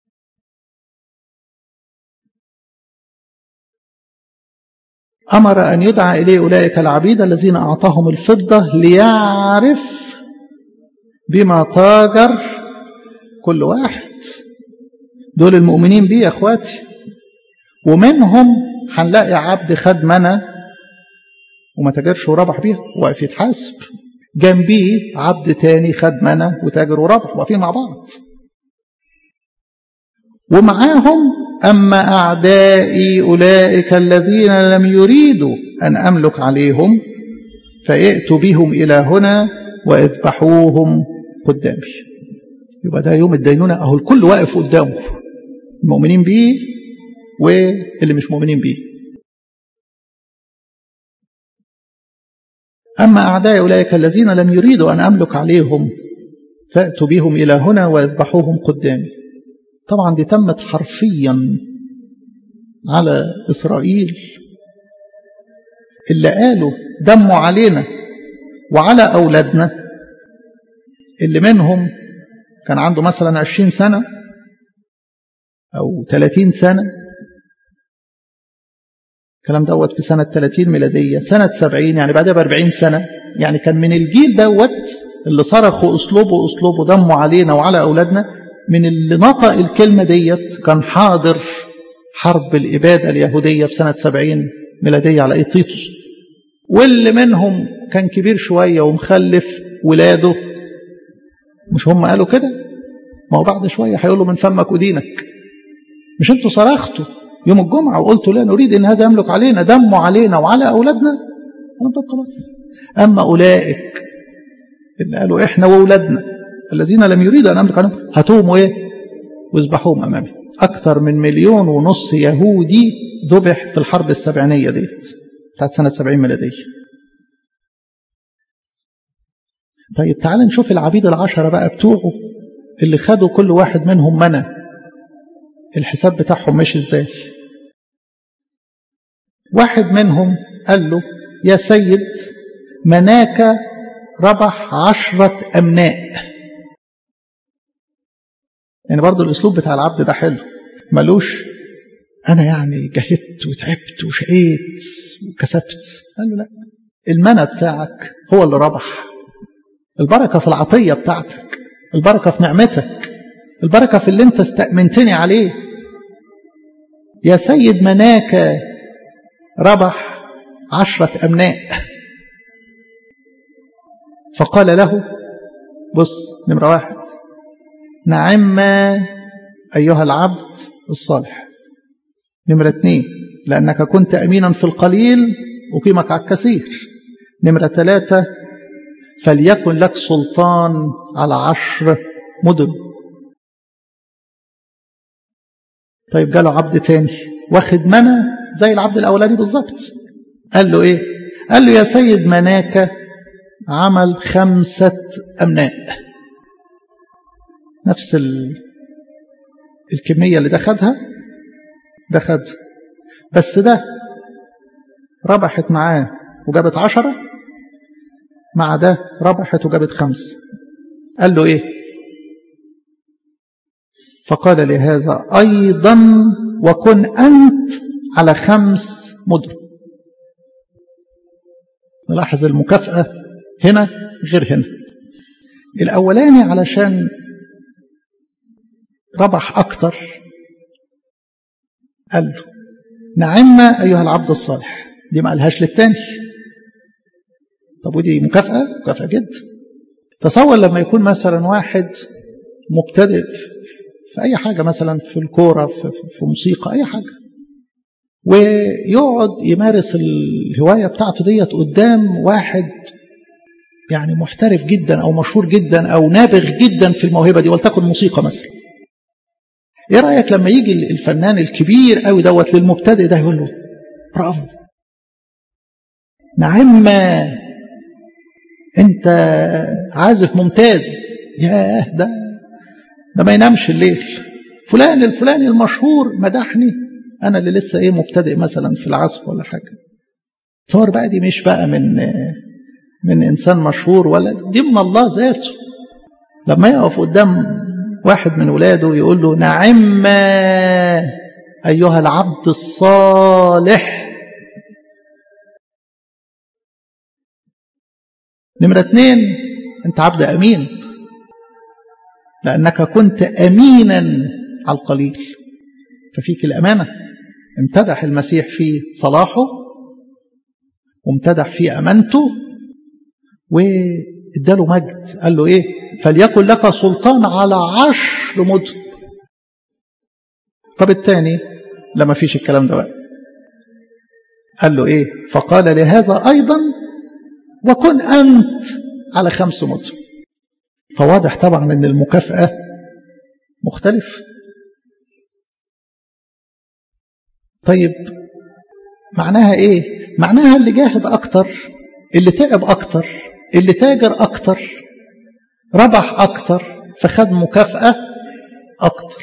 أمر أن يدعى إليه أولئك العبيد الذين أعطاهم الفضة ليعرف بما تاجر كل واحد دول المؤمنين بيه يا اخواتي ومنهم هنلاقي عبد خد منى وما تاجرش وربح بيها واقف يتحاسب جنبيه عبد تاني خد منى وتاجر وربح واقفين مع بعض ومعاهم أما أعدائي أولئك الذين لم يريدوا أن أملك عليهم فائتوا بهم إلى هنا واذبحوهم قدامي يبقى ده يوم الدينونة أهو الكل واقف قدامه المؤمنين بيه واللي مش مؤمنين بيه أما أعداء أولئك الذين لم يريدوا أن أملك عليهم فأتوا بهم إلى هنا ويذبحوهم قدامي طبعا دي تمت حرفيا على إسرائيل اللي قالوا دموا علينا وعلى أولادنا اللي منهم كان عنده مثلا عشرين سنة أو ثلاثين سنة الكلام دوت في سنة 30 ميلادية سنة 70 يعني بعدها ب 40 سنة يعني كان من الجيل دوت اللي صرخوا أسلوبه أسلوبه دموا علينا وعلى أولادنا من اللي نطق الكلمة ديت كان حاضر حرب الإبادة اليهودية في سنة 70 ميلادية على إيد تيتوس واللي منهم كان كبير شوية ومخلف ولاده مش هم قالوا كده ما هو بعد شوية هيقولوا من فمك ودينك مش انتوا صرختوا يوم الجمعة وقلتوا لا نريد ان هذا يملك علينا دمه علينا وعلى اولادنا انا طب خلاص اما اولئك اللي قالوا احنا واولادنا الذين لم يريدوا ان املك عليهم هاتوهم وايه واذبحوهم امامي اكثر من مليون ونص يهودي ذبح في الحرب السبعينية ديت بتاعت سنة 70 ميلادية طيب تعال نشوف العبيد العشرة بقى بتوعه اللي خدوا كل واحد منهم منى الحساب بتاعهم ماشي ازاي واحد منهم قال له يا سيد مناك ربح عشرة أمناء يعني برضو الأسلوب بتاع العبد ده حلو ملوش أنا يعني جهدت وتعبت وشقيت وكسبت قال له لا المنى بتاعك هو اللي ربح البركة في العطية بتاعتك البركة في نعمتك البركة في اللي انت استأمنتني عليه يا سيد مناك ربح عشرة أمناء فقال له بص نمرة واحد نعم أيها العبد الصالح نمرة اثنين لأنك كنت أمينا في القليل أقيمك على الكثير نمرة ثلاثة فليكن لك سلطان على عشر مدن طيب جاله عبد تاني واخد منى زي العبد الأولاني بالظبط قال له إيه قال له يا سيد مناك عمل خمسة أمناء نفس ال... الكمية اللي ده خدها ده خدها بس ده ربحت معاه وجابت عشرة مع ده ربحت وجابت خمس قال له ايه فقال لهذا ايضا وكن انت على خمس مدن نلاحظ المكافأة هنا غير هنا الأولاني علشان ربح أكتر قال له نعم أيها العبد الصالح دي ما قالهاش للتاني طب ودي مكافأة مكافأة جدا تصور لما يكون مثلا واحد مبتدئ في أي حاجة مثلا في الكورة في, في موسيقى أي حاجة ويقعد يمارس الهواية بتاعته ديت قدام واحد يعني محترف جدا أو مشهور جدا أو نابغ جدا في الموهبة دي ولتكن موسيقى مثلا ايه رأيك لما يجي الفنان الكبير قوي دوت للمبتدئ ده يقول له برافو نعم انت عازف ممتاز ياه ده ده ما ينامش الليل فلان الفلاني المشهور مدحني انا اللي لسه ايه مبتدئ مثلا في العزف ولا حاجه تصور بقى دي مش بقى من من انسان مشهور ولا دي من الله ذاته لما يقف قدام واحد من ولاده يقول له نعم ايها العبد الصالح نمرة اتنين انت عبد امين لانك كنت امينا على القليل ففيك الامانه امتدح المسيح في صلاحه وامتدح في امانته واداله مجد قال له ايه فليكن لك سلطان على عشر مدن طب الثاني لما فيش الكلام ده بقى قال له ايه فقال لهذا ايضا وكن انت على خمس مدن فواضح طبعا ان المكافاه مختلف طيب معناها ايه معناها اللي جاهد اكتر اللي تعب اكتر اللي تاجر اكتر ربح اكتر فخد مكافأة اكتر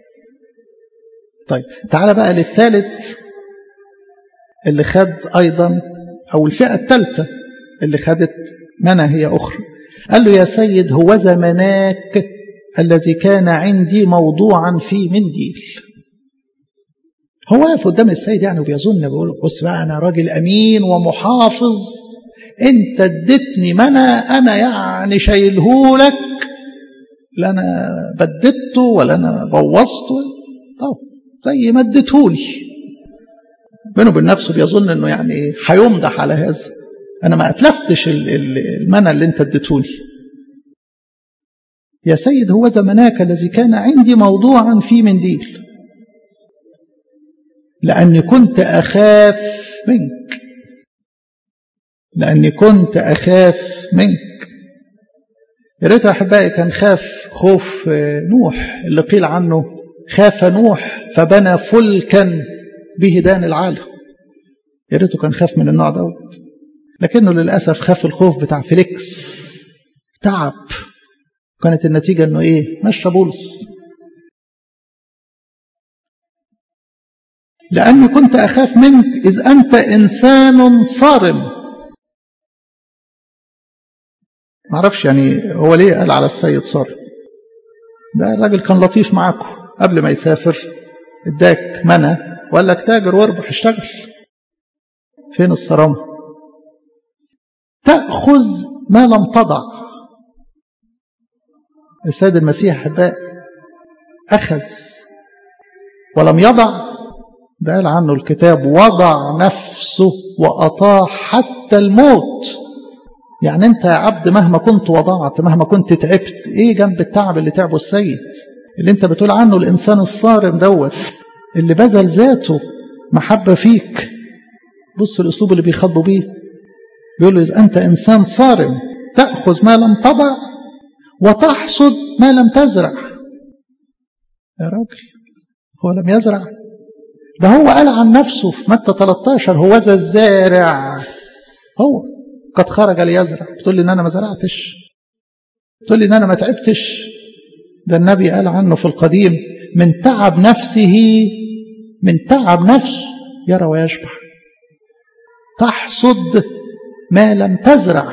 طيب تعال بقى للثالث اللي خد ايضا او الفئة الثالثة اللي خدت منى هي اخرى قال له يا سيد هو زمناك الذي كان عندي موضوعا في منديل هو واقف قدام السيد يعني وبيظن بيقول بص بقى انا راجل امين ومحافظ انت اديتني منى انا يعني شايلهولك لا انا بددته ولا انا بوظته طب زي ما اديتهولي بينه وبين نفسه بيظن انه يعني هيمدح على هذا انا ما اتلفتش المنى اللي انت اديتهولي يا سيد هو زمناك الذي كان عندي موضوعا في منديل لأني كنت أخاف منك لأني كنت أخاف منك يا ريت أحبائي كان خاف خوف نوح اللي قيل عنه خاف نوح فبنى فلكا به دان العالم يا ريته كان خاف من النوع دوت لكنه للأسف خاف الخوف بتاع فيليكس تعب كانت النتيجة انه ايه مشى بولس لأني كنت أخاف منك إذ أنت إنسان صارم معرفش يعني هو ليه قال على السيد صارم ده الراجل كان لطيف معاكم قبل ما يسافر اداك منى وقال لك تاجر واربح اشتغل فين الصرامة تأخذ ما لم تضع السيد المسيح أحبائي أخذ ولم يضع ده قال عنه الكتاب وضع نفسه وأطاع حتى الموت يعني أنت يا عبد مهما كنت وضعت مهما كنت تعبت إيه جنب التعب اللي تعبه السيد اللي أنت بتقول عنه الإنسان الصارم دوت اللي بذل ذاته محبة فيك بص الأسلوب اللي بيخاطبوا بيه بيقول له إذا أنت إنسان صارم تأخذ ما لم تضع وتحصد ما لم تزرع يا راجل هو لم يزرع ده هو قال عن نفسه في متى 13 هو ذا الزارع هو قد خرج ليزرع بتقول لي ان انا ما زرعتش بتقول لي ان انا ما تعبتش ده النبي قال عنه في القديم من تعب نفسه من تعب نفسه يرى ويشبع تحصد ما لم تزرع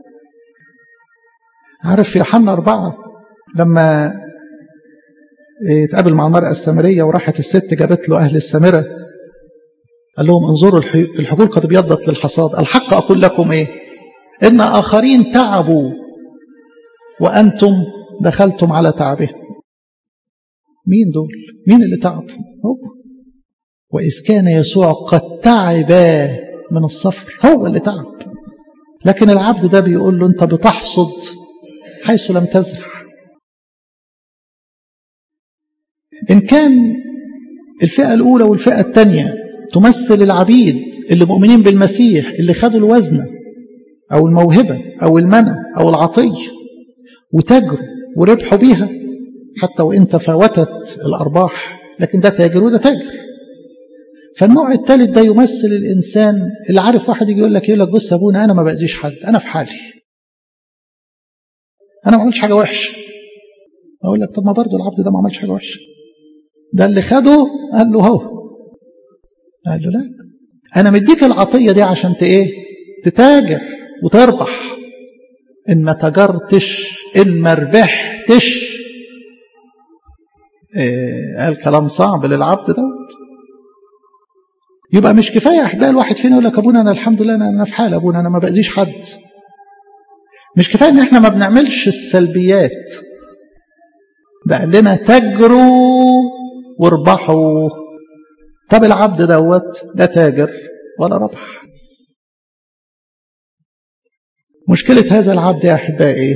عارف في يوحنا أربعة لما اتقابل مع المرأة السامرية وراحت الست جابت له أهل السامرة قال لهم انظروا الحقول قد ابيضت للحصاد الحق أقول لكم إيه إن آخرين تعبوا وأنتم دخلتم على تعبهم مين دول مين اللي تعب هو وإذ كان يسوع قد تعب من السفر هو اللي تعب لكن العبد ده بيقول له أنت بتحصد حيث لم تزرع إن كان الفئة الأولى والفئة الثانية تمثل العبيد اللي مؤمنين بالمسيح اللي خدوا الوزنة أو الموهبة أو المنى أو العطية وتاجروا وربحوا بيها حتى وإن تفاوتت الأرباح لكن ده تاجر وده تاجر فالنوع الثالث ده يمثل الإنسان اللي عارف واحد يجي يقول لك يقول لك بص يا أبونا أنا ما بأذيش حد أنا في حالي أنا ما عملتش حاجة وحشة أقول لك طب ما برضه العبد ده ما عملش حاجة وحشة ده اللي خده قال له هو قال له لا أنا مديك العطية دي عشان إيه تتاجر وتربح إن ما تجرتش إن ما ربحتش إيه قال كلام صعب للعبد دوت يبقى مش كفايه احبائي الواحد فينا يقول لك ابونا انا الحمد لله انا في حال ابونا انا ما باذيش حد مش كفايه ان احنا ما بنعملش السلبيات ده قال لنا تجروا واربحوا طب العبد دوت لا تاجر ولا ربح مشكلة هذا العبد يا أحبائي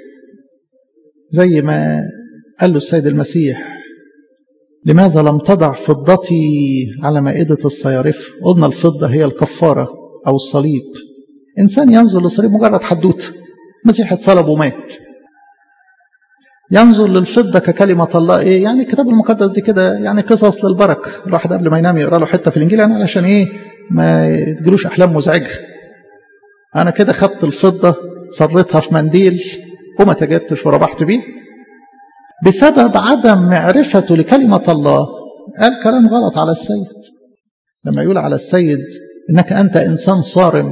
زي ما قال له السيد المسيح لماذا لم تضع فضتي على مائدة الصيارف قلنا الفضة هي الكفارة أو الصليب إنسان ينظر للصليب مجرد حدوت المسيح اتصلب ومات ينظر للفضة ككلمة الله إيه يعني الكتاب المقدس دي كده يعني قصص للبركة الواحد قبل ما ينام يقرأ له حتة في الإنجيل يعني علشان إيه ما تجيلوش أحلام مزعجة أنا كده خدت الفضة صريتها في منديل وما تجرتش وربحت بيه بسبب عدم معرفته لكلمة الله قال كلام غلط على السيد لما يقول على السيد إنك أنت إنسان صارم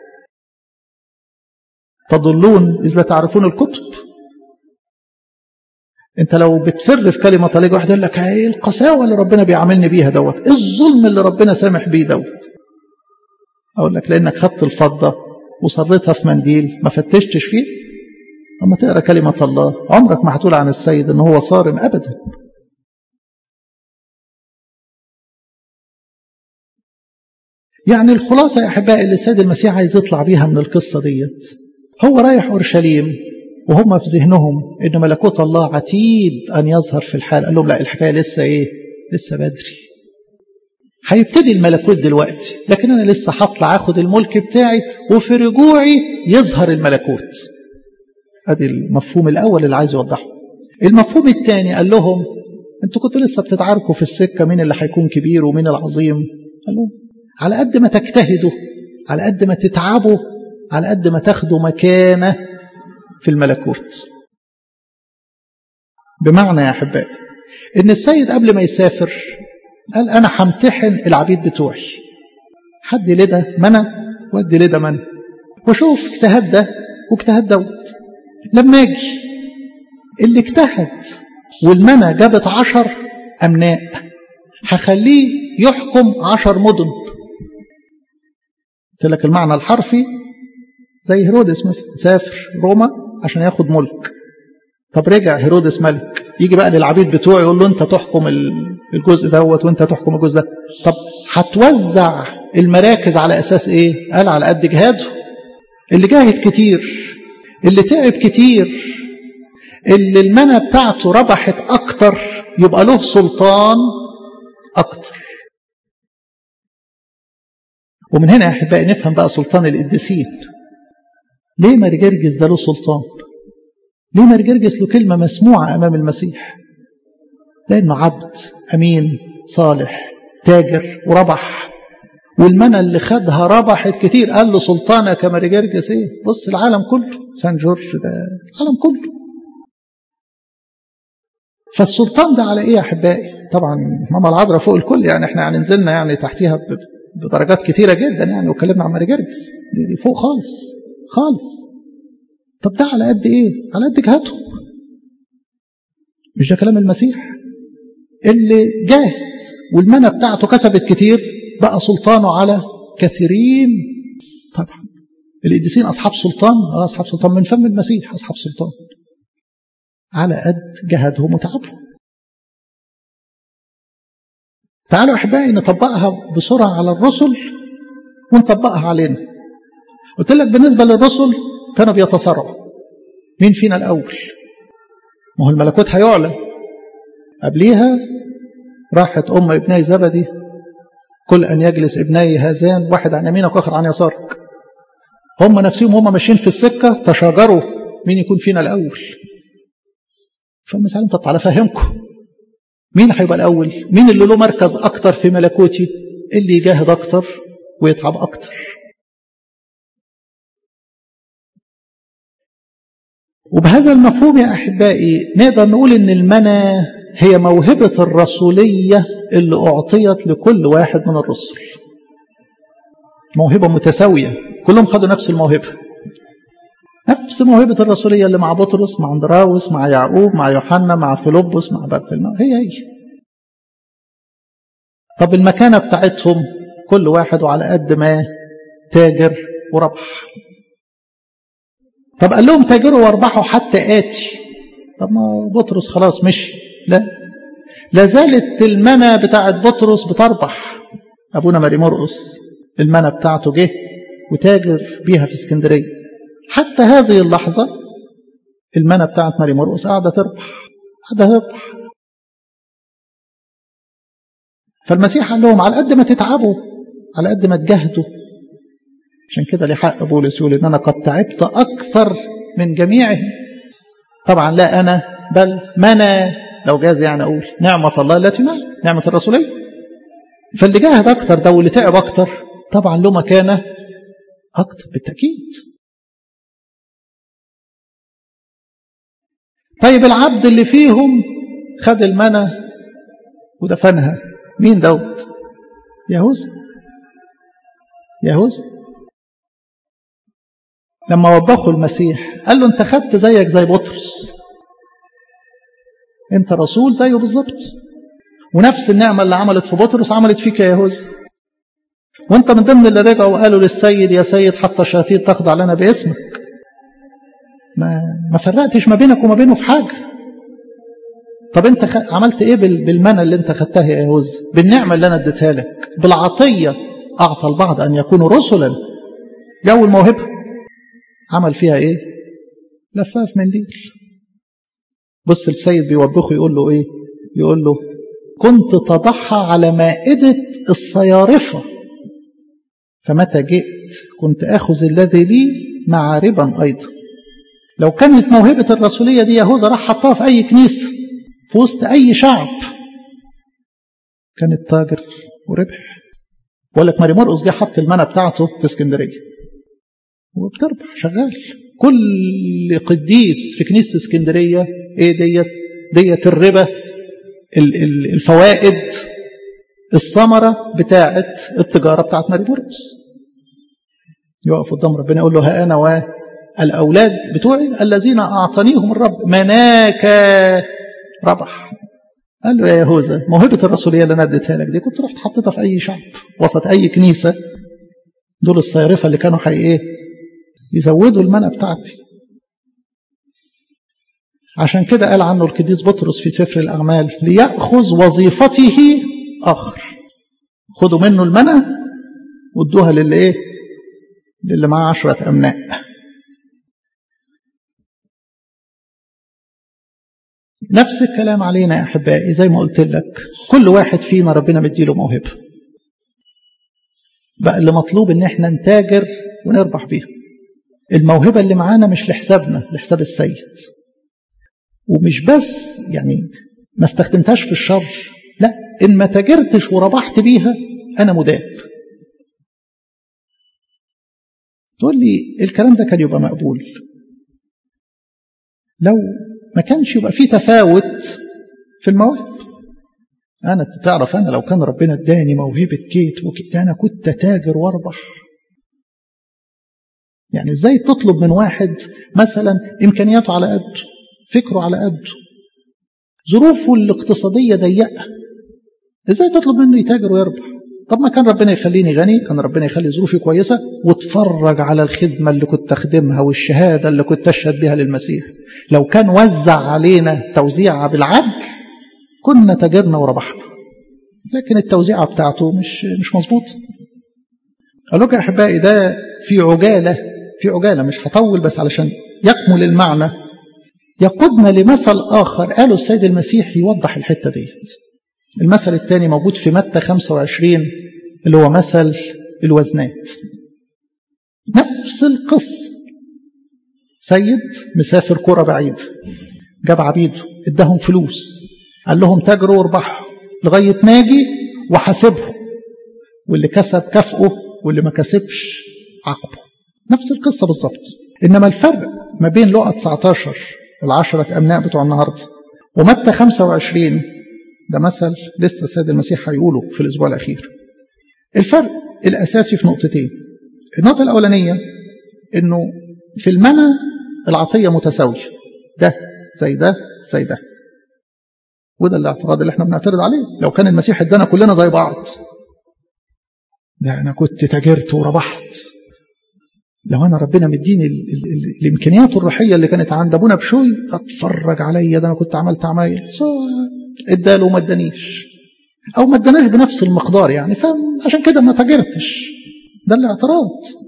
تضلون إذ لا تعرفون الكتب انت لو بتفر في كلمه طليق واحد يقول لك ايه القساوه اللي ربنا بيعاملني بيها دوت ايه الظلم اللي ربنا سامح بيه دوت اقول لك لانك خدت الفضه وصريتها في منديل ما فتشتش فيه اما تقرا كلمه الله عمرك ما هتقول عن السيد ان هو صارم ابدا يعني الخلاصه يا احبائي اللي السيد المسيح عايز يطلع بيها من القصه ديت هو رايح اورشليم وهم في ذهنهم ان ملكوت الله عتيد ان يظهر في الحال قال لهم لا الحكايه لسه ايه لسه بدري هيبتدي الملكوت دلوقتي لكن انا لسه هطلع اخد الملك بتاعي وفي رجوعي يظهر الملكوت ادي المفهوم الاول اللي عايز يوضحه المفهوم الثاني قال لهم انتوا كنتوا لسه بتتعاركوا في السكه مين اللي هيكون كبير ومين العظيم قال لهم على قد ما تجتهدوا على قد ما تتعبوا على قد ما تاخدوا مكانه في الملكوت بمعنى يا احبائي ان السيد قبل ما يسافر قال انا همتحن العبيد بتوعي حد ليه ده منى وادي ليه ده منى وشوف اجتهد ده واجتهد دوت لما اجي اللي اجتهد والمنى جابت عشر امناء هخليه يحكم عشر مدن قلت لك المعنى الحرفي زي هيرودس مثلا سافر روما عشان ياخد ملك طب رجع هيرودس ملك يجي بقى للعبيد بتوعه يقول له انت تحكم الجزء دوت وانت تحكم الجزء ده طب هتوزع المراكز على اساس ايه قال على قد جهاده اللي جاهد كتير اللي تعب كتير اللي المنى بتاعته ربحت اكتر يبقى له سلطان اكتر ومن هنا يا احبائي نفهم بقى سلطان القديسين ليه مرجرجس ده له سلطان ليه مرجرجس له كلمة مسموعة أمام المسيح لأنه عبد أمين صالح تاجر وربح والمنى اللي خدها ربحت كتير قال له سلطانك يا مرجرجس ايه بص العالم كله سان جورج ده العالم كله فالسلطان ده على ايه يا احبائي طبعا ماما العذراء فوق الكل يعني احنا يعني نزلنا يعني تحتيها بدرجات كتيرة جدا يعني واتكلمنا عن مرجرجس دي, دي فوق خالص خالص طب ده على قد ايه على قد جهاتهم مش ده كلام المسيح اللي جاهد والمنى بتاعته كسبت كتير بقى سلطانه على كثيرين طبعا القديسين اصحاب سلطان اه اصحاب سلطان من فم المسيح اصحاب سلطان على قد جهدهم وتعبهم تعالوا احبائي نطبقها بسرعه على الرسل ونطبقها علينا قلت لك بالنسبة للرسل كانوا بيتصارعوا مين فينا الأول ما هو الملكوت هيعلى قبليها راحت أم ابني زبدي كل أن يجلس ابني هذان واحد عن يمينك وآخر عن يسارك هم نفسهم هم ماشيين في السكة تشاجروا مين يكون فينا الأول فالمسألة طب تعالى أفهمكم مين هيبقى الأول مين اللي له مركز أكتر في ملكوتي اللي يجاهد أكتر ويتعب أكتر وبهذا المفهوم يا أحبائي نقدر نقول إن المنى هي موهبة الرسولية اللي أعطيت لكل واحد من الرسل موهبة متساوية كلهم خدوا نفس الموهبة نفس موهبة الرسولية اللي مع بطرس مع اندراوس مع يعقوب مع يوحنا مع فيلبس مع برثلماء هي هي طب المكانة بتاعتهم كل واحد وعلى قد ما تاجر وربح طب قال لهم تاجروا واربحوا حتى آتي طب ما بطرس خلاص مشي لا لا زالت المنى بتاعت بطرس بتربح أبونا ماري مرقس المنى بتاعته جه وتاجر بيها في اسكندرية حتى هذه اللحظة المنى بتاعت ماري مرقس قاعدة تربح قاعدة تربح فالمسيح قال لهم على قد ما تتعبوا على قد ما تجاهدوا عشان كده ليه حق بولس يقول ان انا قد تعبت اكثر من جميعهم طبعا لا انا بل منى لو جاز يعني أقول نعمة الله التي معي نعمة الرسولية فاللي جاهد أكتر ده واللي تعب أكتر طبعا له مكانة أكتر بالتأكيد طيب العبد اللي فيهم خد المنى ودفنها مين دوت يهوذا يهوذا لما وبخوا المسيح قال له انت خدت زيك زي بطرس انت رسول زيه بالظبط ونفس النعمة اللي عملت في بطرس عملت فيك يا يهوذا وانت من ضمن اللي رجعوا وقالوا للسيد يا سيد حتى الشياطين تخضع لنا باسمك ما ما فرقتش ما بينك وما بينه في حاجه طب انت خ... عملت ايه بال... بالمنى اللي انت خدتها يا يهوذا بالنعمه اللي انا اديتها لك بالعطيه اعطى البعض ان يكونوا رسلا جو الموهبه عمل فيها ايه لفها في منديل بص السيد بيوبخه يقول له ايه يقول له كنت تضحى على مائدة الصيارفة فمتى جئت كنت أخذ الذي لي معاربا أيضا لو كانت موهبة الرسولية دي يهوذا راح حطها في أي كنيسة في وسط أي شعب كانت تاجر وربح بقول لك ماري مرقص جه حط المنى بتاعته في اسكندرية وبتربح شغال كل قديس في كنيسة اسكندرية ايه ديت ديت الربا الفوائد الثمرة بتاعت التجارة بتاعت ماري مرقص يقف قدام ربنا يقول له ها أنا والأولاد بتوعي الذين أعطانيهم الرب مناك ربح قال له يا يهوذا موهبة الرسولية اللي أنا اديتها لك دي كنت رحت حطيتها في أي شعب وسط أي كنيسة دول الصيارفة اللي كانوا حي إيه يزودوا المنى بتاعتي عشان كده قال عنه القديس بطرس في سفر الأعمال ليأخذ وظيفته آخر خدوا منه المنى وادوها للي إيه للي معاه عشرة أمناء نفس الكلام علينا يا أحبائي زي ما قلت لك كل واحد فينا ربنا مديله موهبة بقى اللي مطلوب ان احنا نتاجر ونربح بيها الموهبة اللي معانا مش لحسابنا لحساب السيد ومش بس يعني ما استخدمتهاش في الشر لا ان ما تاجرتش وربحت بيها انا مداب تقول لي الكلام ده كان يبقى مقبول لو ما كانش يبقى فيه تفاوت في المواهب انا تعرف انا لو كان ربنا اداني موهبه كيت وكيت انا كنت تاجر واربح يعني ازاي تطلب من واحد مثلا امكانياته على قده فكره على قده ظروفه الاقتصاديه ضيقه ازاي تطلب منه يتاجر ويربح طب ما كان ربنا يخليني غني كان ربنا يخلي ظروفي كويسه واتفرج على الخدمه اللي كنت اخدمها والشهاده اللي كنت اشهد بها للمسيح لو كان وزع علينا توزيعة بالعدل كنا تاجرنا وربحنا لكن التوزيعة بتاعته مش مش مظبوط قال لك يا احبائي ده في عجاله في عجاله مش هطول بس علشان يكمل المعنى يقودنا لمثل اخر قاله السيد المسيح يوضح الحته ديت المثل الثاني موجود في متى 25 اللي هو مثل الوزنات نفس القصه سيد مسافر قرى بعيد جاب عبيده اداهم فلوس قال لهم تاجروا واربحوا لغايه ما اجي وحاسبهم واللي كسب كافئه واللي ما كسبش عاقبه نفس القصه بالظبط انما الفرق ما بين لقى 19 العشرة أمناء بتوع النهاردة ومتى 25 ده مثل لسه السيد المسيح هيقوله في الأسبوع الأخير الفرق الأساسي في نقطتين النقطة الأولانية إنه في المنى العطية متساوية ده زي ده زي ده وده الاعتراض اللي احنا بنعترض عليه لو كان المسيح ادانا كلنا زي بعض ده انا كنت تاجرت وربحت لو انا ربنا مديني ال ال ال الامكانيات الروحيه اللي كانت عند ابونا بشوي اتفرج عليا ده انا كنت عملت عمايل اداله وما ادانيش او ما اداناش بنفس المقدار يعني فعشان كده ما تاجرتش ده الاعتراض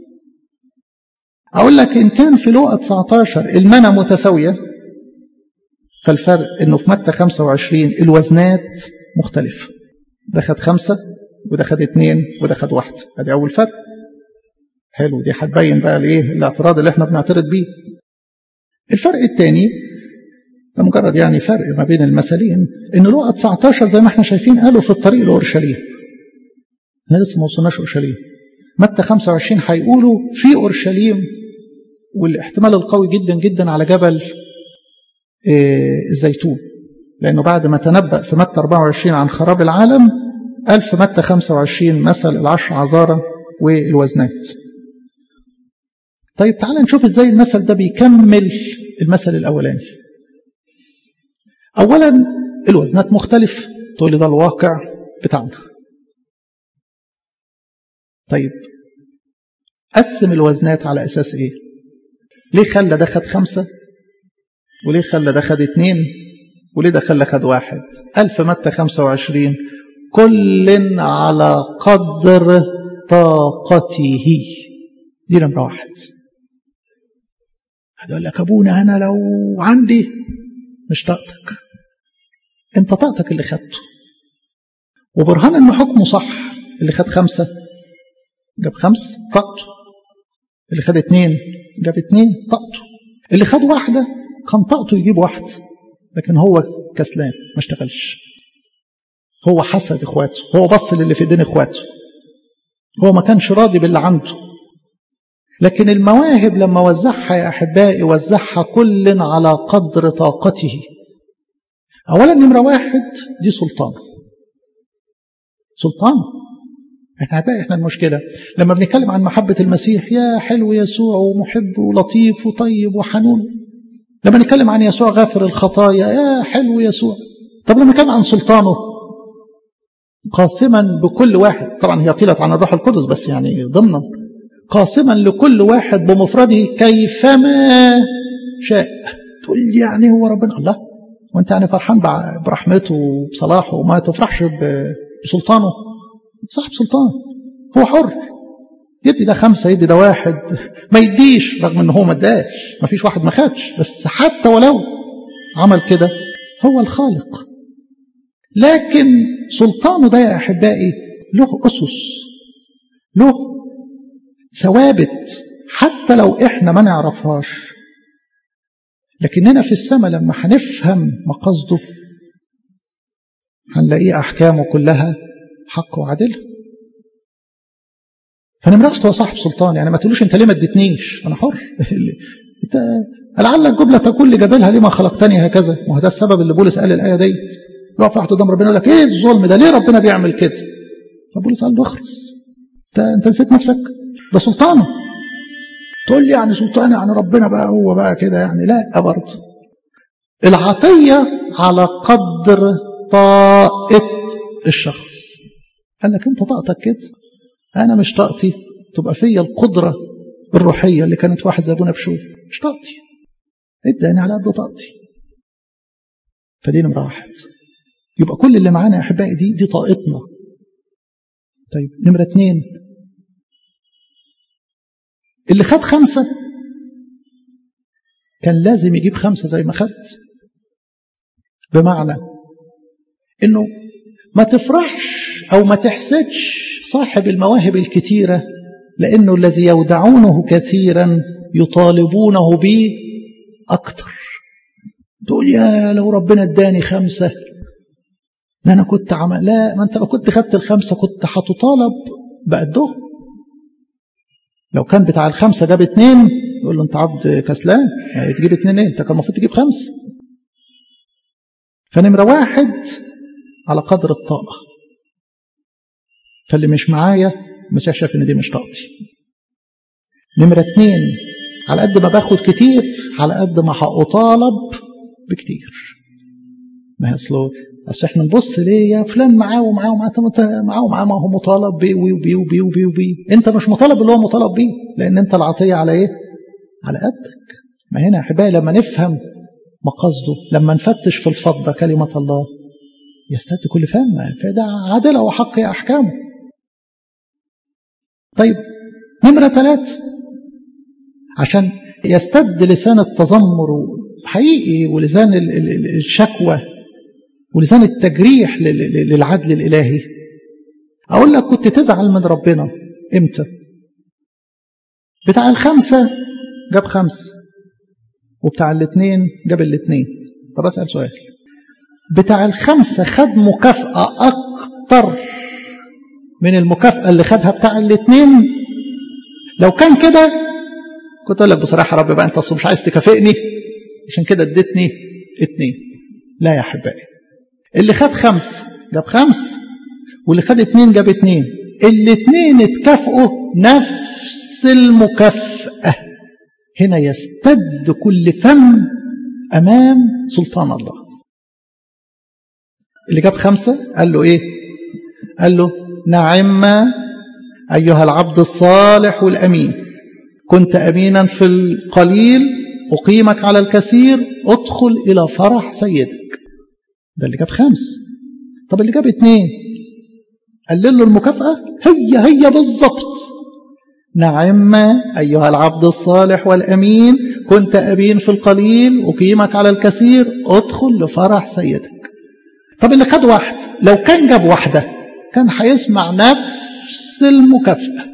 أقول لك إن كان في لقى 19 المنى متساوية فالفرق إنه في متى 25 الوزنات مختلفة ده خد خمسة وده خد اتنين وده خد واحدة أدي أول فرق حلو دي هتبين بقى الإيه الاعتراض اللي إحنا بنعترض بيه الفرق الثاني ده مجرد يعني فرق ما بين المثلين ان لقى 19 زي ما احنا شايفين قالوا في الطريق لاورشليم احنا لسه ما وصلناش اورشليم متى 25 هيقولوا في اورشليم والاحتمال القوي جدا جدا على جبل الزيتون لانه بعد ما تنبأ في متى 24 عن خراب العالم قال في متى 25 مثل العشر عذارى والوزنات طيب تعال نشوف ازاي المثل ده بيكمل المثل الاولاني اولا الوزنات مختلف تقول لي ده الواقع بتاعنا طيب قسم الوزنات على اساس ايه ليه خلى ده خد خمسة وليه خلى ده خد اتنين وليه ده خلى خد واحد ألف متى خمسة وعشرين كل على قدر طاقته دي نمرة واحد هيقول لك أبونا أنا لو عندي مش طاقتك أنت طاقتك اللي خدته وبرهان إن حكمه صح اللي خد خمسة جاب خمس طاقته اللي خد اتنين جاب اتنين طاقته اللي خد واحدة كان طاقته يجيب واحدة لكن هو كسلان ما اشتغلش هو حسد اخواته هو بص للي في ايدين اخواته هو ما كانش راضي باللي عنده لكن المواهب لما وزعها يا احبائي وزعها كل على قدر طاقته اولا نمره واحد دي سلطان سلطان احنا احنا المشكله لما بنتكلم عن محبه المسيح يا حلو يسوع ومحب ولطيف وطيب وحنون لما نتكلم عن يسوع غافر الخطايا يا حلو يسوع طب لما نتكلم عن سلطانه قاسما بكل واحد طبعا هي قيلت عن الروح القدس بس يعني ضمنا قاسما لكل واحد بمفرده كيفما شاء تقول لي يعني هو ربنا الله وانت يعني فرحان برحمته وبصلاحه وما تفرحش بسلطانه صاحب سلطان هو حر يدي ده خمسة يدي ده واحد ما يديش رغم ان هو ما اداش ما فيش واحد ما خدش بس حتى ولو عمل كده هو الخالق لكن سلطانه ده يا احبائي له اسس له ثوابت حتى لو احنا ما نعرفهاش لكننا في السماء لما هنفهم مقاصده هنلاقيه احكامه كلها حق وعدل فنمرة هو صاحب سلطان يعني ما تقولوش انت ليه ما اديتنيش انا حر انت لعلك جمله تقول لجبلها ليه ما خلقتني هكذا ما هو ده السبب اللي بولس قال الايه ديت يقف واحد قدام ربنا يقول لك ايه الظلم ده ليه ربنا بيعمل كده فبولس قال له اخرس انت انت نسيت نفسك ده سلطانه تقول لي يعني سلطان يعني ربنا بقى هو بقى كده يعني لا برضه العطيه على قدر طاقه الشخص قال لك انت طاقتك كده انا مش طاقتي تبقى فيا القدره الروحيه اللي كانت واحد زي ابونا بشوي مش طاقتي اداني على قد طاقتي فدي نمره واحد يبقى كل اللي معانا يا احبائي دي دي طاقتنا طيب نمره اتنين اللي خد خمسه كان لازم يجيب خمسه زي ما خد بمعنى انه ما تفرحش او ما تحسدش صاحب المواهب الكتيره لانه الذي يودعونه كثيرا يطالبونه به اكتر تقول يا لو ربنا اداني خمسه ده انا كنت عمل لا ما انت لو كنت خدت الخمسه كنت هتطالب بقدهم لو كان بتاع الخمسه جاب اتنين يقول له انت عبد كسلان يعني تجيب اتنين ايه انت كان المفروض تجيب خمسه فنمره واحد على قدر الطاقه فاللي مش معايا المسيح شاف ان دي مش طاقتي نمره اتنين على قد ما باخد كتير على قد ما هأطالب بكتير ما هي اصل اصل احنا نبص ليه يا فلان معاه ومعاه ومعاه طب معاه ومعاه ما هو مطالب بيه وبيه وبيه وبيه وبيه انت مش مطالب اللي هو مطالب بيه لان انت العطيه على ايه؟ على قدك ما هنا يا احبائي لما نفهم مقاصده لما نفتش في الفضه كلمه الله يستد كل فهم فده عدل وحق احكامه طيب نمره ثلاث عشان يستد لسان التذمر حقيقي ولسان الشكوى ولسان التجريح للعدل الإلهي أقول لك كنت تزعل من ربنا إمتى بتاع الخمسة جاب خمس وبتاع الاثنين جاب الاثنين طب اسال سؤال بتاع الخمسه خد مكافاه اكتر من المكافاه اللي خدها بتاع الاثنين لو كان كده كنت اقول لك بصراحه يا رب بقى انت اصلا مش عايز تكافئني عشان كده اديتني اتنين لا يا احبائي اللي خد خمس جاب خمس واللي خد اتنين جاب اتنين الاتنين اتكافئوا نفس المكافأة هنا يستد كل فم أمام سلطان الله اللي جاب خمسة قال له إيه قال له نعم أيها العبد الصالح والأمين كنت أمينا في القليل أقيمك على الكثير ادخل إلى فرح سيدك ده اللي جاب خمس طب اللي جاب اتنين قلل له المكافأة هي هي بالظبط نعم أيها العبد الصالح والأمين كنت أبين في القليل أقيمك على الكثير ادخل لفرح سيدك طب اللي خد واحد لو كان جاب واحدة كان هيسمع نفس المكافأة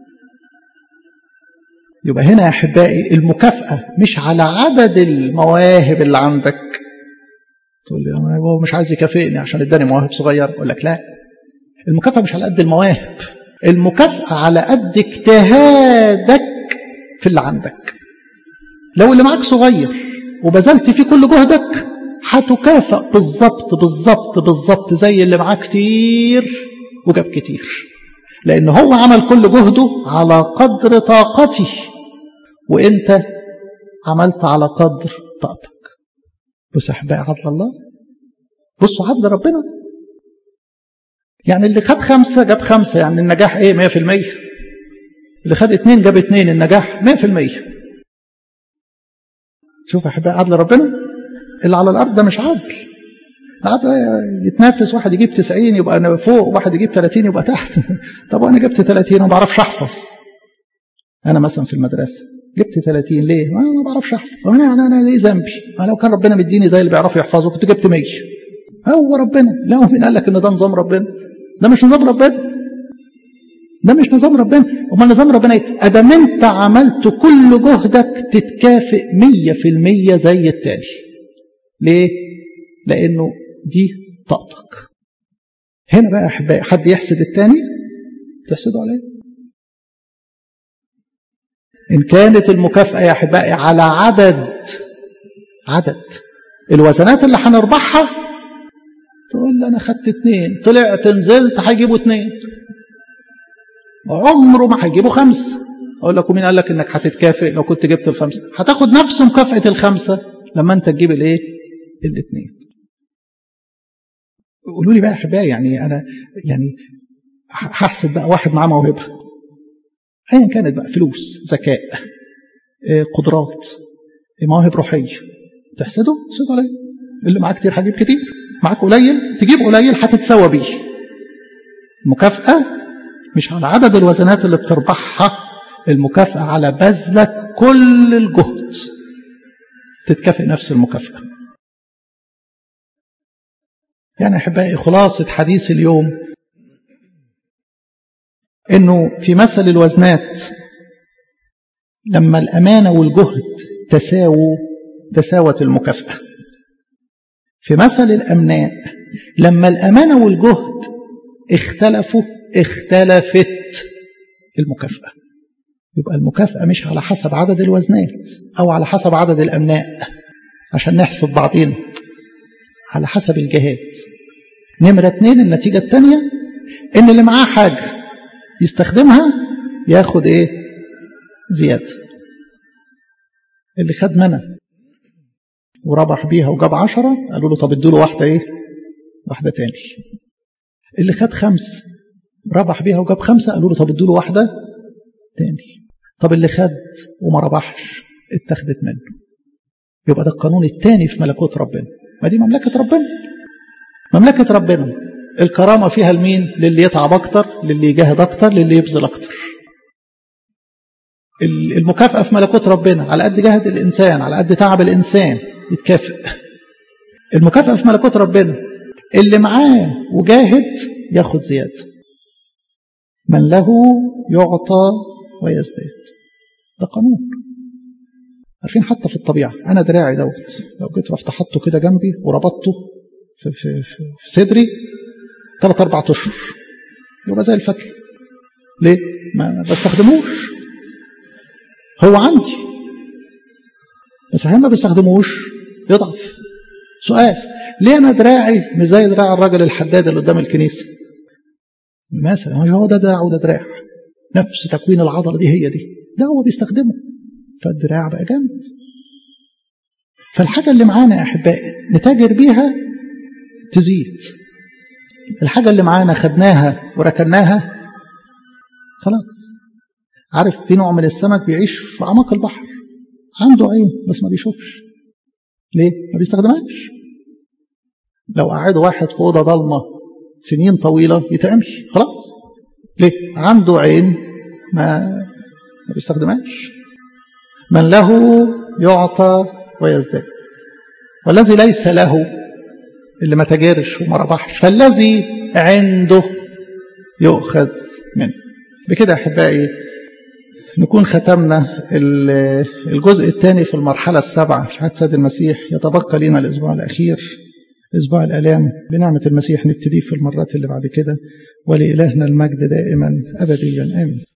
يبقى هنا يا أحبائي المكافأة مش على عدد المواهب اللي عندك تقول لي هو مش عايز يكافئني عشان اداني مواهب صغير اقول لك لا المكافأة مش على قد المواهب المكافأة على قد اجتهادك في اللي عندك لو اللي معاك صغير وبذلت فيه كل جهدك هتكافئ بالظبط بالظبط بالظبط زي اللي معاه كتير وجاب كتير لأن هو عمل كل جهده على قدر طاقته وانت عملت على قدر طاقتك بص احبائي عدل الله بصوا عدل ربنا يعني اللي خد خمسة جاب خمسة يعني النجاح ايه مية في المية اللي خد اتنين جاب اتنين النجاح مية في المية شوف احبائي عدل ربنا اللي على الارض ده مش عدل العدل يتنافس واحد يجيب 90 يبقى انا فوق واحد يجيب 30 يبقى تحت طب وانا جبت 30 وما بعرفش احفظ انا مثلا في المدرسه جبت 30 ليه؟ ما, ما بعرفش احفظ وانا انا انا ايه ذنبي؟ ما لو كان ربنا مديني زي اللي بيعرفوا يحفظوا كنت جبت 100 هو ربنا لا مين قال لك ان ده نظام ربنا؟ ده مش نظام ربنا ده مش نظام ربنا امال نظام ربنا ايه؟ ادام انت عملت كل جهدك تتكافئ 100% زي التاني ليه؟ لانه دي طاقتك هنا بقى احبائي حد يحسد التاني تحسده عليه إن كانت المكافأة يا أحبائي على عدد عدد الوزنات اللي هنربحها تقول لي أنا خدت اتنين طلعت نزلت هيجيبوا اتنين عمره ما هيجيبوا خمس أقول لك ومين قال لك إنك هتتكافئ لو كنت جبت الخمسة هتاخد نفس مكافأة الخمسة لما أنت تجيب الإيه؟ الاتنين قولوا لي بقى يا أحبائي يعني أنا يعني هحسب بقى واحد معاه موهبة ايا كانت بقى فلوس ذكاء قدرات مواهب روحيه تحسده تحسده عليه اللي معاه كتير هجيب كتير معاك قليل تجيب قليل هتتسوى بيه المكافاه مش على عدد الوزنات اللي بتربحها المكافاه على بذلك كل الجهد تتكافئ نفس المكافاه يعني احبائي خلاصه حديث اليوم انه في مثل الوزنات لما الامانه والجهد تساووا تساوت المكافاه في مثل الامناء لما الامانه والجهد اختلفوا اختلفت المكافاه يبقى المكافاه مش على حسب عدد الوزنات او على حسب عدد الامناء عشان نحسب بعضين على حسب الجهاد نمره اتنين النتيجه الثانيه ان اللي معاه حاجه يستخدمها ياخد ايه زيادة اللي خد منى وربح بيها وجاب عشرة قالوا له طب ادوا له واحدة ايه واحدة تاني اللي خد خمس ربح بيها وجاب خمسة قالوا له طب ادوا له واحدة تاني طب اللي خد وما ربحش اتخذت منه يبقى ده القانون التاني في ملكوت ربنا ما دي مملكة ربنا مملكة ربنا الكرامة فيها لمين للي يتعب أكتر للي يجاهد أكتر للي يبذل أكتر المكافأة في ملكوت ربنا على قد جهد الإنسان على قد تعب الإنسان يتكافئ المكافأة في ملكوت ربنا اللي معاه وجاهد ياخد زيادة من له يعطى ويزداد ده قانون عارفين حتى في الطبيعة أنا دراعي دوت لو جيت رحت حطه كده جنبي وربطته في, في, في, في صدري ثلاث أربع أشهر يبقى زي الفتل ليه؟ ما بستخدموش هو عندي بس احيانا ما بستخدموش يضعف سؤال ليه انا دراعي مش زي دراع الراجل الحداد اللي قدام الكنيسه مثلا هو ده دراع وده دراع نفس تكوين العضله دي هي دي ده هو بيستخدمه فالدراع بقى جامد فالحاجه اللي معانا يا احبائي نتاجر بيها تزيد الحاجه اللي معانا خدناها وركناها خلاص عارف في نوع من السمك بيعيش في اعماق البحر عنده عين بس ما بيشوفش ليه ما بيستخدمهاش لو قعدوا واحد في اوضه ضلمه سنين طويله يتعمي خلاص ليه عنده عين ما ما بيستخدمهاش من له يعطى ويزداد والذي ليس له اللي ما تجارش وما ربحش فالذي عنده يؤخذ منه بكده احبائي نكون ختمنا الجزء الثاني في المرحله السابعه في حياه سيد المسيح يتبقى لنا الاسبوع الاخير اسبوع الالام بنعمه المسيح نبتدي في المرات اللي بعد كده ولالهنا المجد دائما ابديا امين